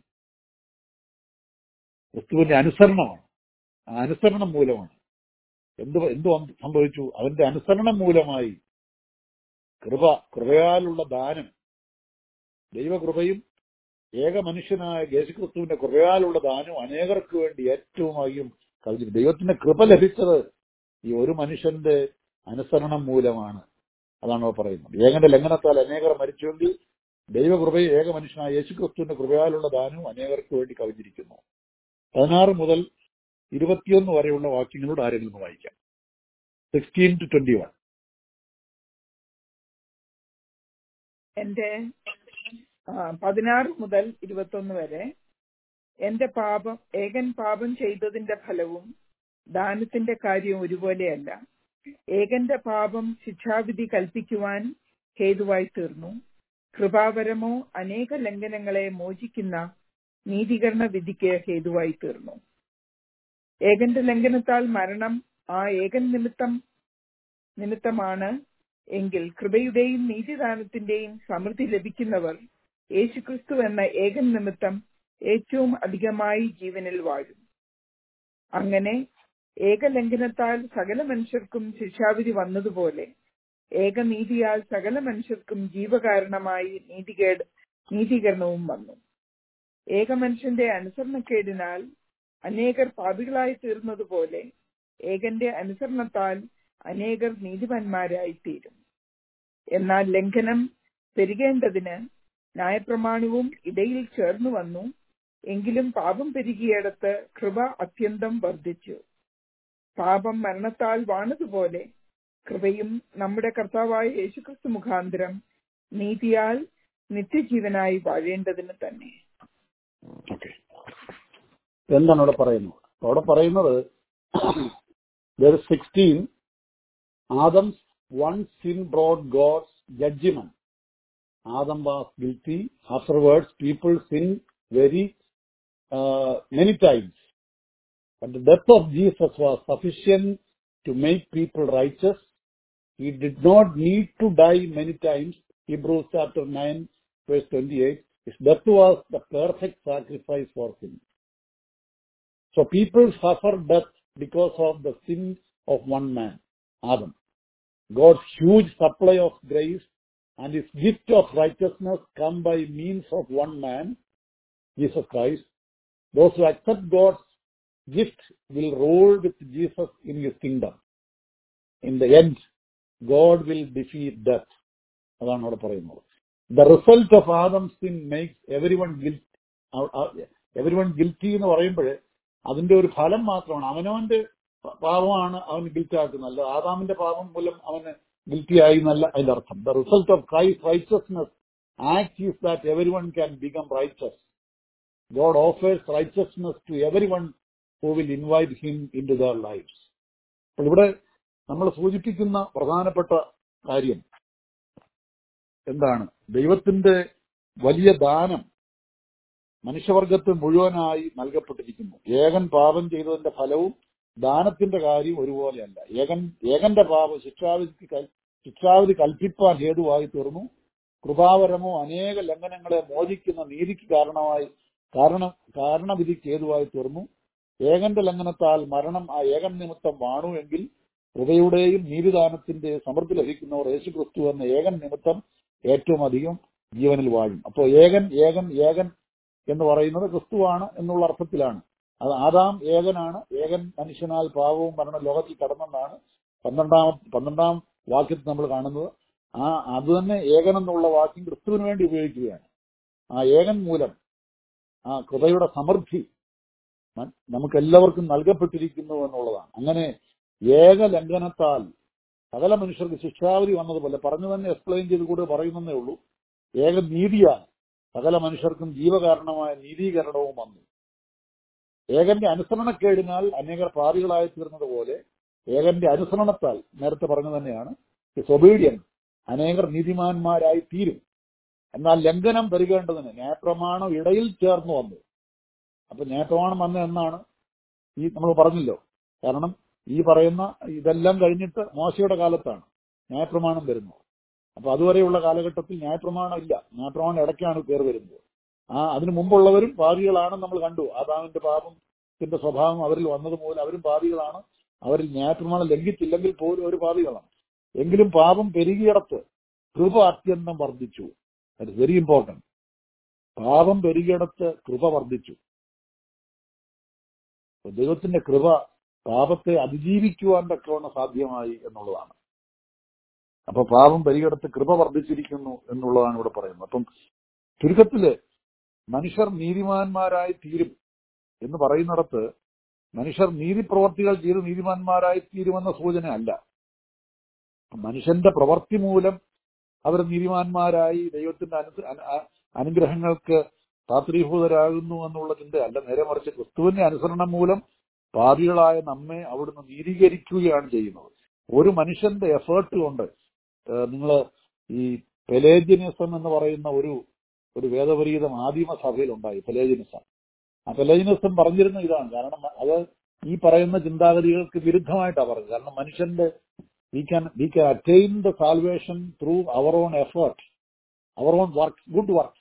ക്രിസ്തുവിന്റെ അനുസരണമാണ് ആ അനുസരണം മൂലമാണ് എന്ത് എന്ത് വന്ന് സംഭവിച്ചു അവന്റെ അനുസരണം മൂലമായി കൃപ കൃപയാലുള്ള ദാനം ദൈവകൃപയും ഏക മനുഷ്യനായ യേശുക്രിസ്തുവിന്റെ കൃപയാലുള്ള ദാനം അനേകർക്ക് വേണ്ടി ഏറ്റവും അധികം കവിഞ്ഞു ദൈവത്തിന്റെ കൃപ ലഭിച്ചത് ഈ ഒരു മനുഷ്യന്റെ അനുസരണം മൂലമാണ് അതാണ് അവർ പറയുന്നത് ഏകന്റെ ലംഘനത്താൽ അനേകർ മരിച്ചുവെങ്കിൽ ദൈവകൃപയെ ഏക മനുഷ്യനായ യേശുക്രിസ്തുവിന്റെ കൃപയാലുള്ള ദാനവും അനേകർക്ക് വേണ്ടി കവിഞ്ഞിരിക്കുന്നു പതിനാറ് മുതൽ ഇരുപത്തിയൊന്ന് വരെയുള്ള വാക്യങ്ങളോട് ആരെങ്കിലും ഒന്ന് വായിക്കാം സിക്സ്റ്റീൻ ടു ട്വന്റി വൺ എന്റെ ആ, പതിനാറ് മുതൽ ഇരുപത്തൊന്ന് വരെ എന്റെ പാപം ഏകൻ പാപം ചെയ്തതിന്റെ ഫലവും ദാനത്തിന്റെ കാര്യവും ഒരുപോലെയല്ല ഏകന്റെ പാപം ശിക്ഷാവിധി കൽപ്പിക്കുവാൻ ഹേതുവായി തീർന്നു കൃപാവരമോ അനേക ലംഘനങ്ങളെ മോചിക്കുന്ന നീതീകരണ വിധിക്ക് ഹേതുവായി തീർന്നു ഏകന്റെ ലംഘനത്താൽ മരണം ആ ഏകൻ നിമിത്തം നിമിത്തമാണ് എങ്കിൽ കൃപയുടെയും നീതിദാനത്തിന്റെയും സമൃദ്ധി ലഭിക്കുന്നവർ യേശുക്രിസ്തു എന്ന ഏകൻ നിമിത്തം ഏറ്റവും അധികമായി ജീവനിൽ വാഴും അങ്ങനെ ഏകലംഘനത്താൽ സകല മനുഷ്യർക്കും ശിക്ഷാവിധി വന്നതുപോലെ ഏകനീതിയാൽ സകല മനുഷ്യർക്കും ജീവകാരണമായി നീതികേട് നീതീകരണവും വന്നു ഏക മനുഷ്യന്റെ അനുസരണക്കേടിനാൽ അനേകർ പാപികളായി തീർന്നതുപോലെ ഏകന്റെ അനുസരണത്താൽ അനേകർ നീതിമാന്മാരായി തീരും എന്നാൽ ലംഘനം പെരുകേണ്ടതിന് ന്യായപ്രമാണവും ഇടയിൽ ചേർന്നു വന്നു എങ്കിലും പാപം പെരുകിയിടത്ത് കൃപ അത്യന്തം വർദ്ധിച്ചു പാപം മരണത്താൽ വാണതുപോലെ കൃപയും നമ്മുടെ കർത്താവായ യേശുക്രിസ്തു മുഖാന്തരം നീതിയാൽ നിത്യജീവനായി വാഴേണ്ടതിന് തന്നെ ഓക്കെ എന്താണ് അവിടെ പറയുന്നത് അവിടെ പറയുന്നത് sixteen Adam's one sin brought God's judgment Adam was guilty afterwards people sin very many times But the death of Jesus was sufficient to make people righteous. He did not need to die many times. Hebrews chapter 9 verse 28. His death was the perfect sacrifice for sin. So people suffer death because of the sin of one man, Adam. God's huge supply of grace and his gift of righteousness come by means of one man, Jesus Christ. Those who accept God's gift will rule with Jesus in his kingdom. In the end, God will defeat death. അതാണ് അവിടെ പറയുന്നത് the result of Adam sin makes every one guilt every one guilty എന്ന് പറയുമ്പോൾ അതിന്റെ ഒരു ഫലം മാത്രമാണ് അവനവന്റെ പാപമാണ് അവൻ ഗിൽറ്റ് ആക്കുന്നത് അല്ല ആദാമിന്റെ പാപം മൂലം അവന് ഗിൽറ്റി ആയി എന്നല്ല അതിന്റെ അർത്ഥം the result of Christ righteousness act is that every one can become righteous God offers righteousness to everyone who will invite him into their lives. അപ്പോൾ ഇവിടെ നമ്മൾ സൂചിപ്പിക്കുന്ന പ്രധാനപ്പെട്ട കാര്യം എന്താണ് ദൈവത്തിന്റെ വലിയ ദാനം മനുഷ്യവർഗത്തിന് മുഴുവനായി നൽകപ്പെട്ടിരിക്കുന്നു ഏകൻ പാപം ചെയ്തതിന്റെ ഫലവും ദാനത്തിന്റെ കാര്യം ഒരുപോലെയല്ല ഏകൻ ഏകന്റെ പാപം ശിക്ഷാവിധി കൽ- ശിക്ഷാവിധി കൽപ്പിപ്പാൻ ഹേതുവായി തീർന്നു കൃപാവരമോ അനേക ലംഘനങ്ങളെ മോചിക്കുന്ന നീതിക്ക് കാരണമായി കാരണം കാരണവിധിക്ക് ഹേതുവായി തീർന്നു ഏകന്റെ ലംഘനത്താൽ മരണം ആ ഏകൻ നിമിത്തം വാണു എങ്കിൽ കൃപയുടെയും നീതിദാനത്തിന്റെ സമൃദ്ധി ലഭിക്കുന്നവർ യേശുക്രിസ്തു എന്ന ഏകൻ നിമിത്തം ഏറ്റവും അധികം ജീവനിൽ വാഴും അപ്പോൾ ഏകൻ ഏകൻ ഏകൻ എന്ന് പറയുന്നത് ക്രിസ്തുവാണ് എന്നുള്ള അർത്ഥത്തിലാണ് അത് ആദാം ഏകനാണ് ഏകൻ മനുഷ്യനാൽ പാവവും മരണം ലോകത്തിൽ കടന്നെന്നാണ് പന്ത്രണ്ടാം പന്ത്രണ്ടാം വാക്യത്തിൽ നമ്മൾ കാണുന്നത് ആ അത് തന്നെ ഏകൻ എന്നുള്ള വാക്യം ക്രിസ്തുവിന് വേണ്ടി ഉപയോഗിക്കുകയാണ് ആ ഏകൻ മൂലം ആ കൃപയുടെ സമൃദ്ധി മ- നമുക്കെല്ലാവർക്കും നൽകപ്പെട്ടിരിക്കുന്നു എന്നുള്ളതാണ് അങ്ങനെ ഏക ലംഘനത്താൽ സകല മനുഷ്യർക്ക് ശിക്ഷാവധി വന്നതുപോലെ പറഞ്ഞു തന്നെ എക്സ്പ്ലെയിൻ ചെയ്ത് കൂടെ പറയുന്നതേ ഉള്ളൂ ഏക നീതിയാൽ സകല മനുഷ്യർക്കും ജീവകാരണമായ നീതീകരണവും വന്നു ഏകന്റെ അനുസരണക്കേടിനാൽ അനേകർ പാപികളായി തീർന്നതുപോലെ ഏകന്റെ അനുസരണത്താൽ നേരത്തെ പറഞ്ഞു തന്നെയാണ് ഒബീഡിയൻ അനേകർ നീതിമാന്മാരായി തീരും എന്നാൽ ലംഘനം പെരുകേണ്ടതിന് ന്യായപ്രമാണം ഇടയിൽ ചേർന്ന് വന്നു അപ്പൊ ന്യായപ്രമാണം വന്ന എന്നാണ് ഈ നമ്മൾ പറഞ്ഞല്ലോ കാരണം ഈ പറയുന്ന ഇതെല്ലാം കഴിഞ്ഞിട്ട് മോശയുടെ കാലത്താണ് ന്യായപ്രമാണം വരുന്നത് അപ്പൊ അതുവരെയുള്ള കാലഘട്ടത്തിൽ ന്യായപ്രമാണം ഇല്ല ന്യായപ്രമാണം ഇടയ്ക്കാണ് കയറി വരുന്നത് ആ അതിനു മുമ്പുള്ളവരും പാപികളാണെന്ന് നമ്മൾ കണ്ടു ആദാമിന്റെ പാപത്തിന്റെ സ്വഭാവം അവരിൽ വന്നത് മൂലം അവരും പാപികളാണ് അവരിൽ ന്യായപ്രമാണം ലംഘിച്ചില്ലെങ്കിൽ പോലും ഒരു പാപികളാണ് എങ്കിലും പാപം പെരുകിയിടത്ത് കൃപ അത്യന്തം വർദ്ധിച്ചു ദറ്റ് വെരി ഇമ്പോർട്ടന്റ് പാപം പെരുകിയിടത്ത് കൃപ വർദ്ധിച്ചു അപ്പൊ ദൈവത്തിന്റെ കൃപ പാപത്തെ അതിജീവിക്കുവാൻ തക്കവണ്ണം സാധ്യമായി എന്നുള്ളതാണ് അപ്പൊ പാപം പരിഗണത്ത് കൃപ വർദ്ധിച്ചിരിക്കുന്നു എന്നുള്ളതാണ് ഇവിടെ പറയുന്നത് അപ്പം ചുരുക്കത്തില് മനുഷ്യർ നീതിമാന്മാരായി തീരും എന്ന് പറയുന്നിടത്ത് മനുഷ്യർ നീതിപ്രവർത്തികൾ ചെയ്ത് നീതിമാന്മാരായി തീരുമെന്ന സൂചന അല്ല മനുഷ്യന്റെ പ്രവൃത്തി മൂലം അവർ നീതിമാന്മാരായി ദൈവത്തിന്റെ അനു അന- അ- അനുഗ്രഹങ്ങൾക്ക് പാത്രീഭൂതരാകുന്നു എന്നുള്ള ചിന്തയല്ല നേരെ മറിച്ച് ക്രിസ്തുവിന്റെ അനുസരണം മൂലം പാപികളായ നമ്മെ അവിടുന്ന് നീതീകരിക്കുകയാണ് ചെയ്യുന്നത് ഒരു മനുഷ്യന്റെ എഫേർട്ട് കൊണ്ട് നിങ്ങൾ ഈ പെലേജിനിസം എന്ന് പറയുന്ന ഒരു ഒരു വേദപരീതം ആദിമ സഭയിൽ ഉണ്ടായി പെലേജിനിസം ആ പെലേജിനിസം പറഞ്ഞിരുന്ന ഇതാണ് കാരണം അത് ഈ പറയുന്ന ചിന്താഗതികൾക്ക് വിരുദ്ധമായിട്ടാണ് പറഞ്ഞത് കാരണം മനുഷ്യന്റെ we can we can attain the salvation through our own effort our own work good work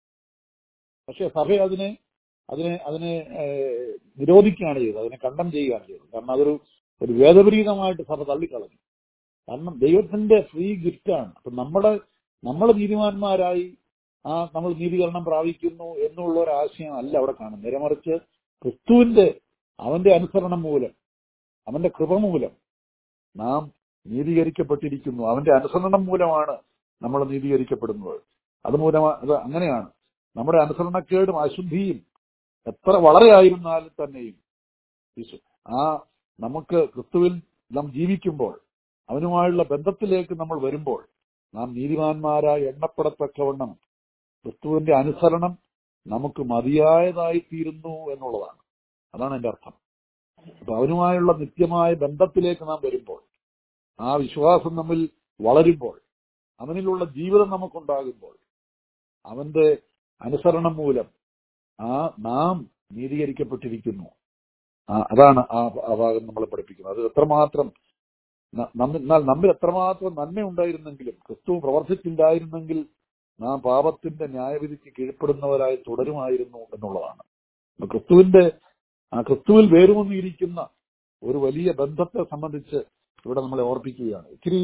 പക്ഷെ സഭ അതിനെ അതിനെ അതിനെ ഏഹ്, നിരോധിക്കുകയാണ് ചെയ്തത് അതിനെ കണ്ടം ചെയ്യുകയാണ് ചെയ്തത് കാരണം അതൊരു ഒരു വേദപരീതമായിട്ട് സഭ തള്ളിക്കളഞ്ഞു കാരണം ദൈവത്തിന്റെ ഫ്രീ ഗിഫ്റ്റാണ് അപ്പൊ നമ്മുടെ നമ്മൾ നീതിമാന്മാരായി ആ നമ്മൾ നീതീകരണം പ്രാപിക്കുന്നു എന്നുള്ള ഒരു ആശയം അല്ല അവിടെ കാണുന്നത് നേരെ മറിച്ച് ക്രിസ്തുവിന്റെ അവന്റെ അനുസരണം മൂലം അവന്റെ കൃപ മൂലം നാം നീതീകരിക്കപ്പെട്ടിരിക്കുന്നു അവന്റെ അനുസരണം മൂലമാണ് നമ്മൾ നീതീകരിക്കപ്പെടുന്നത് അത് മൂലമാ അത് അങ്ങനെയാണ് നമ്മുടെ അനുസരണക്കേടും അശുദ്ധിയും എത്ര വളരെ ആയിരുന്നാലും തന്നെയും ഈശോ ആ നമുക്ക് ക്രിസ്തുവിൽ നാം ജീവിക്കുമ്പോൾ അവനുമായുള്ള ബന്ധത്തിലേക്ക് നമ്മൾ വരുമ്പോൾ നാം നീതിമാന്മാരായി എണ്ണപ്പെടത്തക്കവണ്ണം ക്രിസ്തുവിന്റെ അനുസരണം നമുക്ക് മതിയായതായി തീരുന്നു എന്നുള്ളതാണ് അതാണ് എന്റെ അർത്ഥം അപ്പൊ അവനുമായുള്ള നിത്യമായ ബന്ധത്തിലേക്ക് നാം വരുമ്പോൾ ആ വിശ്വാസം നമ്മിൽ വളരുമ്പോൾ അവനിലുള്ള ജീവിതം നമുക്കുണ്ടാകുമ്പോൾ അവന്റെ അനുസരണം മൂലം ആ നാം നീതീകരിക്കപ്പെട്ടിരിക്കുന്നു ആ അതാണ് ആ ആ ഭാഗം നമ്മളെ പഠിപ്പിക്കുന്നത് അത് എത്രമാത്രം ന- നമ്മ- എന്നാൽ നമ്മിൽ എത്രമാത്രം നന്മയുണ്ടായിരുന്നെങ്കിലും ക്രിസ്തു പ്രവർത്തിച്ചില്ലായിരുന്നെങ്കിൽ നാം പാപത്തിന്റെ ന്യായവിധിക്ക് കീഴ്പ്പെടുന്നവരായി തുടരുമായിരുന്നു എന്നുള്ളതാണ് അപ്പൊ ക്രിസ്തുവിന്റെ ആ ക്രിസ്തുവിൽ വേരുമൊന്നിയിരിക്കുന്ന ഒരു വലിയ ബന്ധത്തെ സംബന്ധിച്ച് ഇവിടെ നമ്മളെ ഓർപ്പിക്കുകയാണ് ഇത്തിരി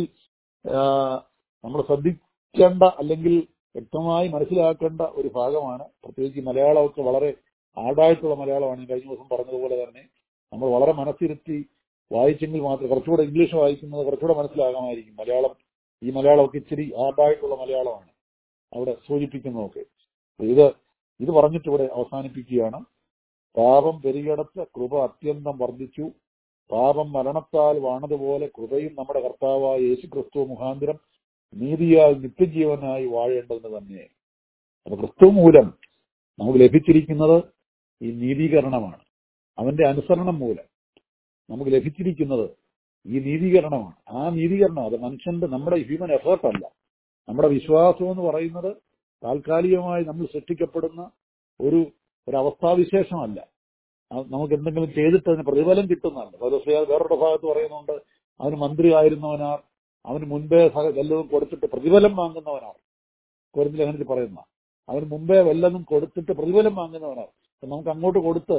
നമ്മൾ ശ്രദ്ധിക്കേണ്ട അല്ലെങ്കിൽ വ്യക്തമായി മനസ്സിലാക്കേണ്ട ഒരു ഭാഗമാണ് പ്രത്യേകിച്ച് ഈ മലയാളമൊക്കെ വളരെ ആടായിട്ടുള്ള മലയാളമാണ് കഴിഞ്ഞ ദിവസം പറഞ്ഞതുപോലെ തന്നെ നമ്മൾ വളരെ മനസ്സിരുത്തി വായിച്ചെങ്കിൽ മാത്രം കുറച്ചുകൂടെ ഇംഗ്ലീഷ് വായിക്കുന്നത് കുറച്ചുകൂടെ മനസ്സിലാകാമായിരിക്കും മലയാളം ഈ മലയാളമൊക്കെ ഇച്ചിരി ആടായിട്ടുള്ള മലയാളമാണ് അവിടെ സൂചിപ്പിക്കുന്നതൊക്കെ ഇത് ഇത് പറഞ്ഞിട്ട് ഇവിടെ അവസാനിപ്പിക്കുകയാണ് പാപം പെരുകിടത്ത് കൃപ അത്യന്തം വർദ്ധിച്ചു പാപം മരണത്താൽ വാണതുപോലെ കൃപയും നമ്മുടെ കർത്താവായ യേശു ക്രിസ്തു മുഖാന്തരം നീതിയാൽ നിത്യജീവനായി വാഴേണ്ടതിന് തന്നെ അപ്പൊ ക്രിസ്തു മൂലം നമുക്ക് ലഭിച്ചിരിക്കുന്നത് ഈ നീതീകരണമാണ് അവന്റെ അനുസരണം മൂലം നമുക്ക് ലഭിച്ചിരിക്കുന്നത് ഈ നീതീകരണമാണ് ആ നീതീകരണം അത് മനുഷ്യന്റെ നമ്മുടെ ഹ്യൂമൻ എഫേർട്ട് അല്ല നമ്മുടെ വിശ്വാസം എന്ന് പറയുന്നത് താൽക്കാലികമായി നമ്മൾ സൃഷ്ടിക്കപ്പെടുന്ന ഒരു ഒരു അവസ്ഥാവിശേഷമല്ല അത് നമുക്ക് എന്തെങ്കിലും ചെയ്തിട്ട് അതിന് പ്രതിഫലം കിട്ടുന്നതല്ല പൗലോസ്ലിഹ വേറൊരു ഭാഗത്ത് പറയുന്നുണ്ട് അവന് മന്ത്രി ആയിരുന്നവനാർ അവന് മുൻപേ സക- വല്ലതും കൊടുത്തിട്ട് പ്രതിഫലം വാങ്ങുന്നവനാർ കോരിന്ത ലേഖനത്തിൽ പറയുന്ന അവന് മുമ്പേ വല്ലതും കൊടുത്തിട്ട് പ്രതിഫലം വാങ്ങുന്നവനാർ അപ്പൊ നമുക്ക് അങ്ങോട്ട് കൊടുത്ത്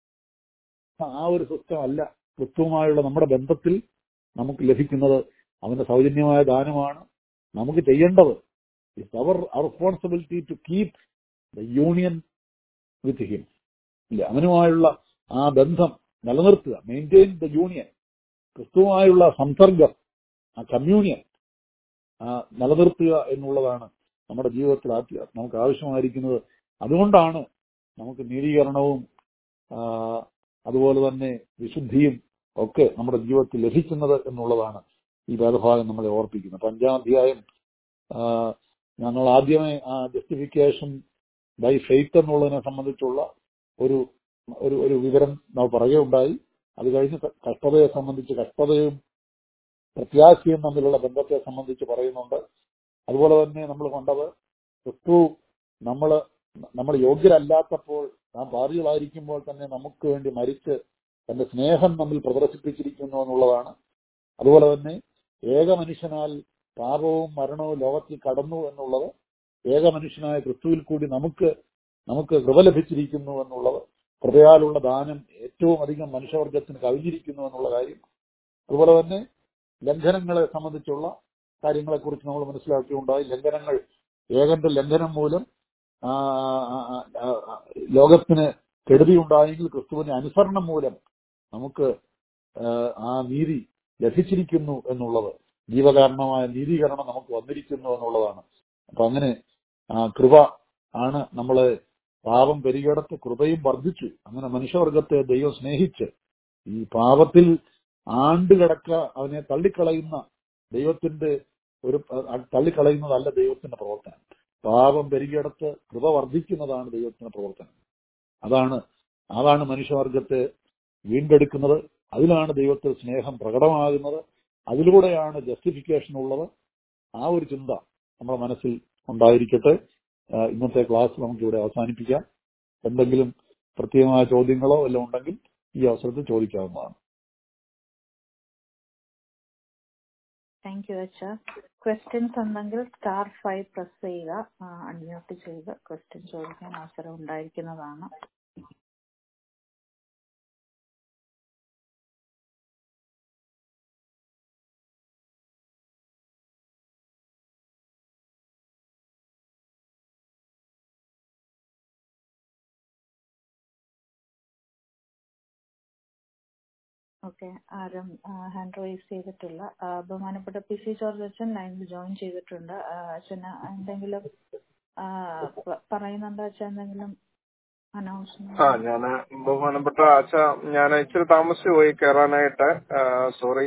ആ ഒരു സിസ്റ്റം അല്ല ക്രിസ്തുവുമായുള്ള നമ്മുടെ ബന്ധത്തിൽ നമുക്ക് ലഭിക്കുന്നത് അവന്റെ സൗജന്യമായ ദാനമാണ് നമുക്ക് ചെയ്യേണ്ടത് it's our responsibility to keep the union with him ഇല്ല അവനുമായുള്ള ആ ബന്ധം നിലനിർത്തുക മെയിൻറ്റെയിൻ ദ യൂണിയൻ ക്രിസ്തുവുമായുള്ള സംസർഗം ആ കമ്മ്യൂണിയൻ ആ നിലനിർത്തുക എന്നുള്ളതാണ് നമ്മുടെ ജീവിതത്തിൽ ആദ്യ- നമുക്ക് ആവശ്യമായിരിക്കുന്നത് അതുകൊണ്ടാണ് നമുക്ക് നീതീകരണവും ആ, അതുപോലെ തന്നെ വിശുദ്ധിയും ഒക്കെ നമ്മുടെ ജീവിതത്തിൽ ലഭിക്കുന്നത് എന്നുള്ളതാണ് ഈ വേദഭാഗം നമ്മളെ ഓർപ്പിക്കുന്നത് അപ്പൊ അഞ്ചാം അധ്യായം ആ, ഞങ്ങൾ ആദ്യമേ ആ ജസ്റ്റിഫിക്കേഷൻ ബൈ ഫെയ്ത്ത് എന്നുള്ളതിനെ സംബന്ധിച്ചുള്ള ഒരു ഒരു ഒരു വിവരം നാം പറയുകയുണ്ടായി അത് കഴിഞ്ഞ് ക- കഷ്ടതയെ സംബന്ധിച്ച് കഷ്ടതയും പ്രത്യാശയും തമ്മിലുള്ള ബന്ധത്തെ സംബന്ധിച്ച് പറയുന്നുണ്ട് അതുപോലെ തന്നെ നമ്മൾ കണ്ടത് ക്രിസ്തു നമ്മൾ നമ്മൾ യോഗ്യരല്ലാത്തപ്പോൾ നാം പാപികളായിരിക്കുമ്പോൾ തന്നെ നമുക്ക് വേണ്ടി മരിച്ച് തന്റെ സ്നേഹം നമ്മിൽ പ്രദർശിപ്പിച്ചിരിക്കുന്നു എന്നുള്ളതാണ് അതുപോലെ തന്നെ ഏക മനുഷ്യനാൽ പാപവും മരണവും ലോകത്തിൽ കടന്നു എന്നുള്ളത് ഏക മനുഷ്യനായ ക്രിസ്തുവിൽ കൂടി നമുക്ക് നമുക്ക് കൃപ ലഭിച്ചിരിക്കുന്നു എന്നുള്ളത് കൃപയാലുള്ള ദാനം ഏറ്റവും അധികം മനുഷ്യവർഗത്തിന് കവിഞ്ഞിരിക്കുന്നു എന്നുള്ള കാര്യം അതുപോലെ തന്നെ ലംഘനങ്ങളെ സംബന്ധിച്ചുള്ള കാര്യങ്ങളെക്കുറിച്ച് നമ്മൾ മനസ്സിലാക്കിയുണ്ടായി ലംഘനങ്ങൾ ഏകന്റെ ലംഘനം മൂലം ആ, ആ, ആ, ആ, ആ, ലോകത്തിന് കെടുതി ഉണ്ടായെങ്കിൽ ക്രിസ്തുവിന്റെ അനുസരണം മൂലം നമുക്ക് ആ, ആ നീതി ലഭിച്ചിരിക്കുന്നു എന്നുള്ളത് ജീവകാരണമായ നീതീകരണം നമുക്ക് വന്നിരിക്കുന്നു എന്നുള്ളതാണ് അപ്പൊ അങ്ങനെ ആ കൃപ ആണ് നമ്മളെ പാപം പെരുകിടത്ത് കൃപയും വർദ്ധിച്ചു അങ്ങനെ മനുഷ്യവർഗത്തെ ദൈവം സ്നേഹിച്ച് ഈ പാപത്തിൽ ആണ്ടുകിടക്ക അവനെ തള്ളിക്കളയുന്ന ദൈവത്തിന്റെ ഒരു അഹ് തള്ളിക്കളയുന്നതല്ല ദൈവത്തിന്റെ പ്രവർത്തനം പാപം പെരുകിടത്ത് കൃപ വർദ്ധിക്കുന്നതാണ് ദൈവത്തിന്റെ പ്രവർത്തനം അതാണ് അതാണ് മനുഷ്യവർഗത്തെ വീണ്ടെടുക്കുന്നത് അതിലാണ് ദൈവത്തിൽ സ്നേഹം പ്രകടമാകുന്നത് അതിലൂടെയാണ് ജസ്റ്റിഫിക്കേഷൻ ഉള്ളത് ആ ഒരു ചിന്ത നമ്മുടെ മനസ്സിൽ ഉണ്ടായിരിക്കട്ടെ ആ, ഇന്നത്തെ ക്ലാസ് നമുക്ക് ഇവിടെ അവസാനിപ്പിക്കാം എന്തെങ്കിലും പ്രത്യേകമായ ചോദ്യങ്ങളോ വല്ലതും ഉണ്ടെങ്കിൽ ഈ അവസരത്തിൽ ചോദിക്കാവുന്നതാണ് താങ്ക് യു അച്ഛ ക്വസ്റ്റ്യൻസ് ഉണ്ടെങ്കിൽ സ്റ്റാർ ഫൈവ് പ്രസ് ചെയ്യുക അൺമ്യൂട്ട് ചെയ്ത് ക്വസ്റ്റ്യൻ ചോദിക്കാൻ അവസരം ഉണ്ടായിരിക്കുന്നതാണ് ഓക്കെ ആരും ഹാൻഡ് റൈസ് ചെയ്തിട്ടില്ല ആ, ബഹുമാനപ്പെട്ട പി സി ജോർജ് അച്ഛൻ ലൈനിൽ ജോയിൻ ചെയ്തിട്ടുണ്ട് ആ, അച്ഛന് എന്തെങ്കിലും ആ, പ- പറയുന്നുണ്ടോ അച്ഛൻ എന്തെങ്കിലും ആ അനൗൺസ്മെന്റ് ഞാന് ബഹുമാനപ്പെട്ട അച്ഛ ഞാൻ ഇച്ചിരി താമസിച്ചു പോയി കയറാനായിട്ട് സോറി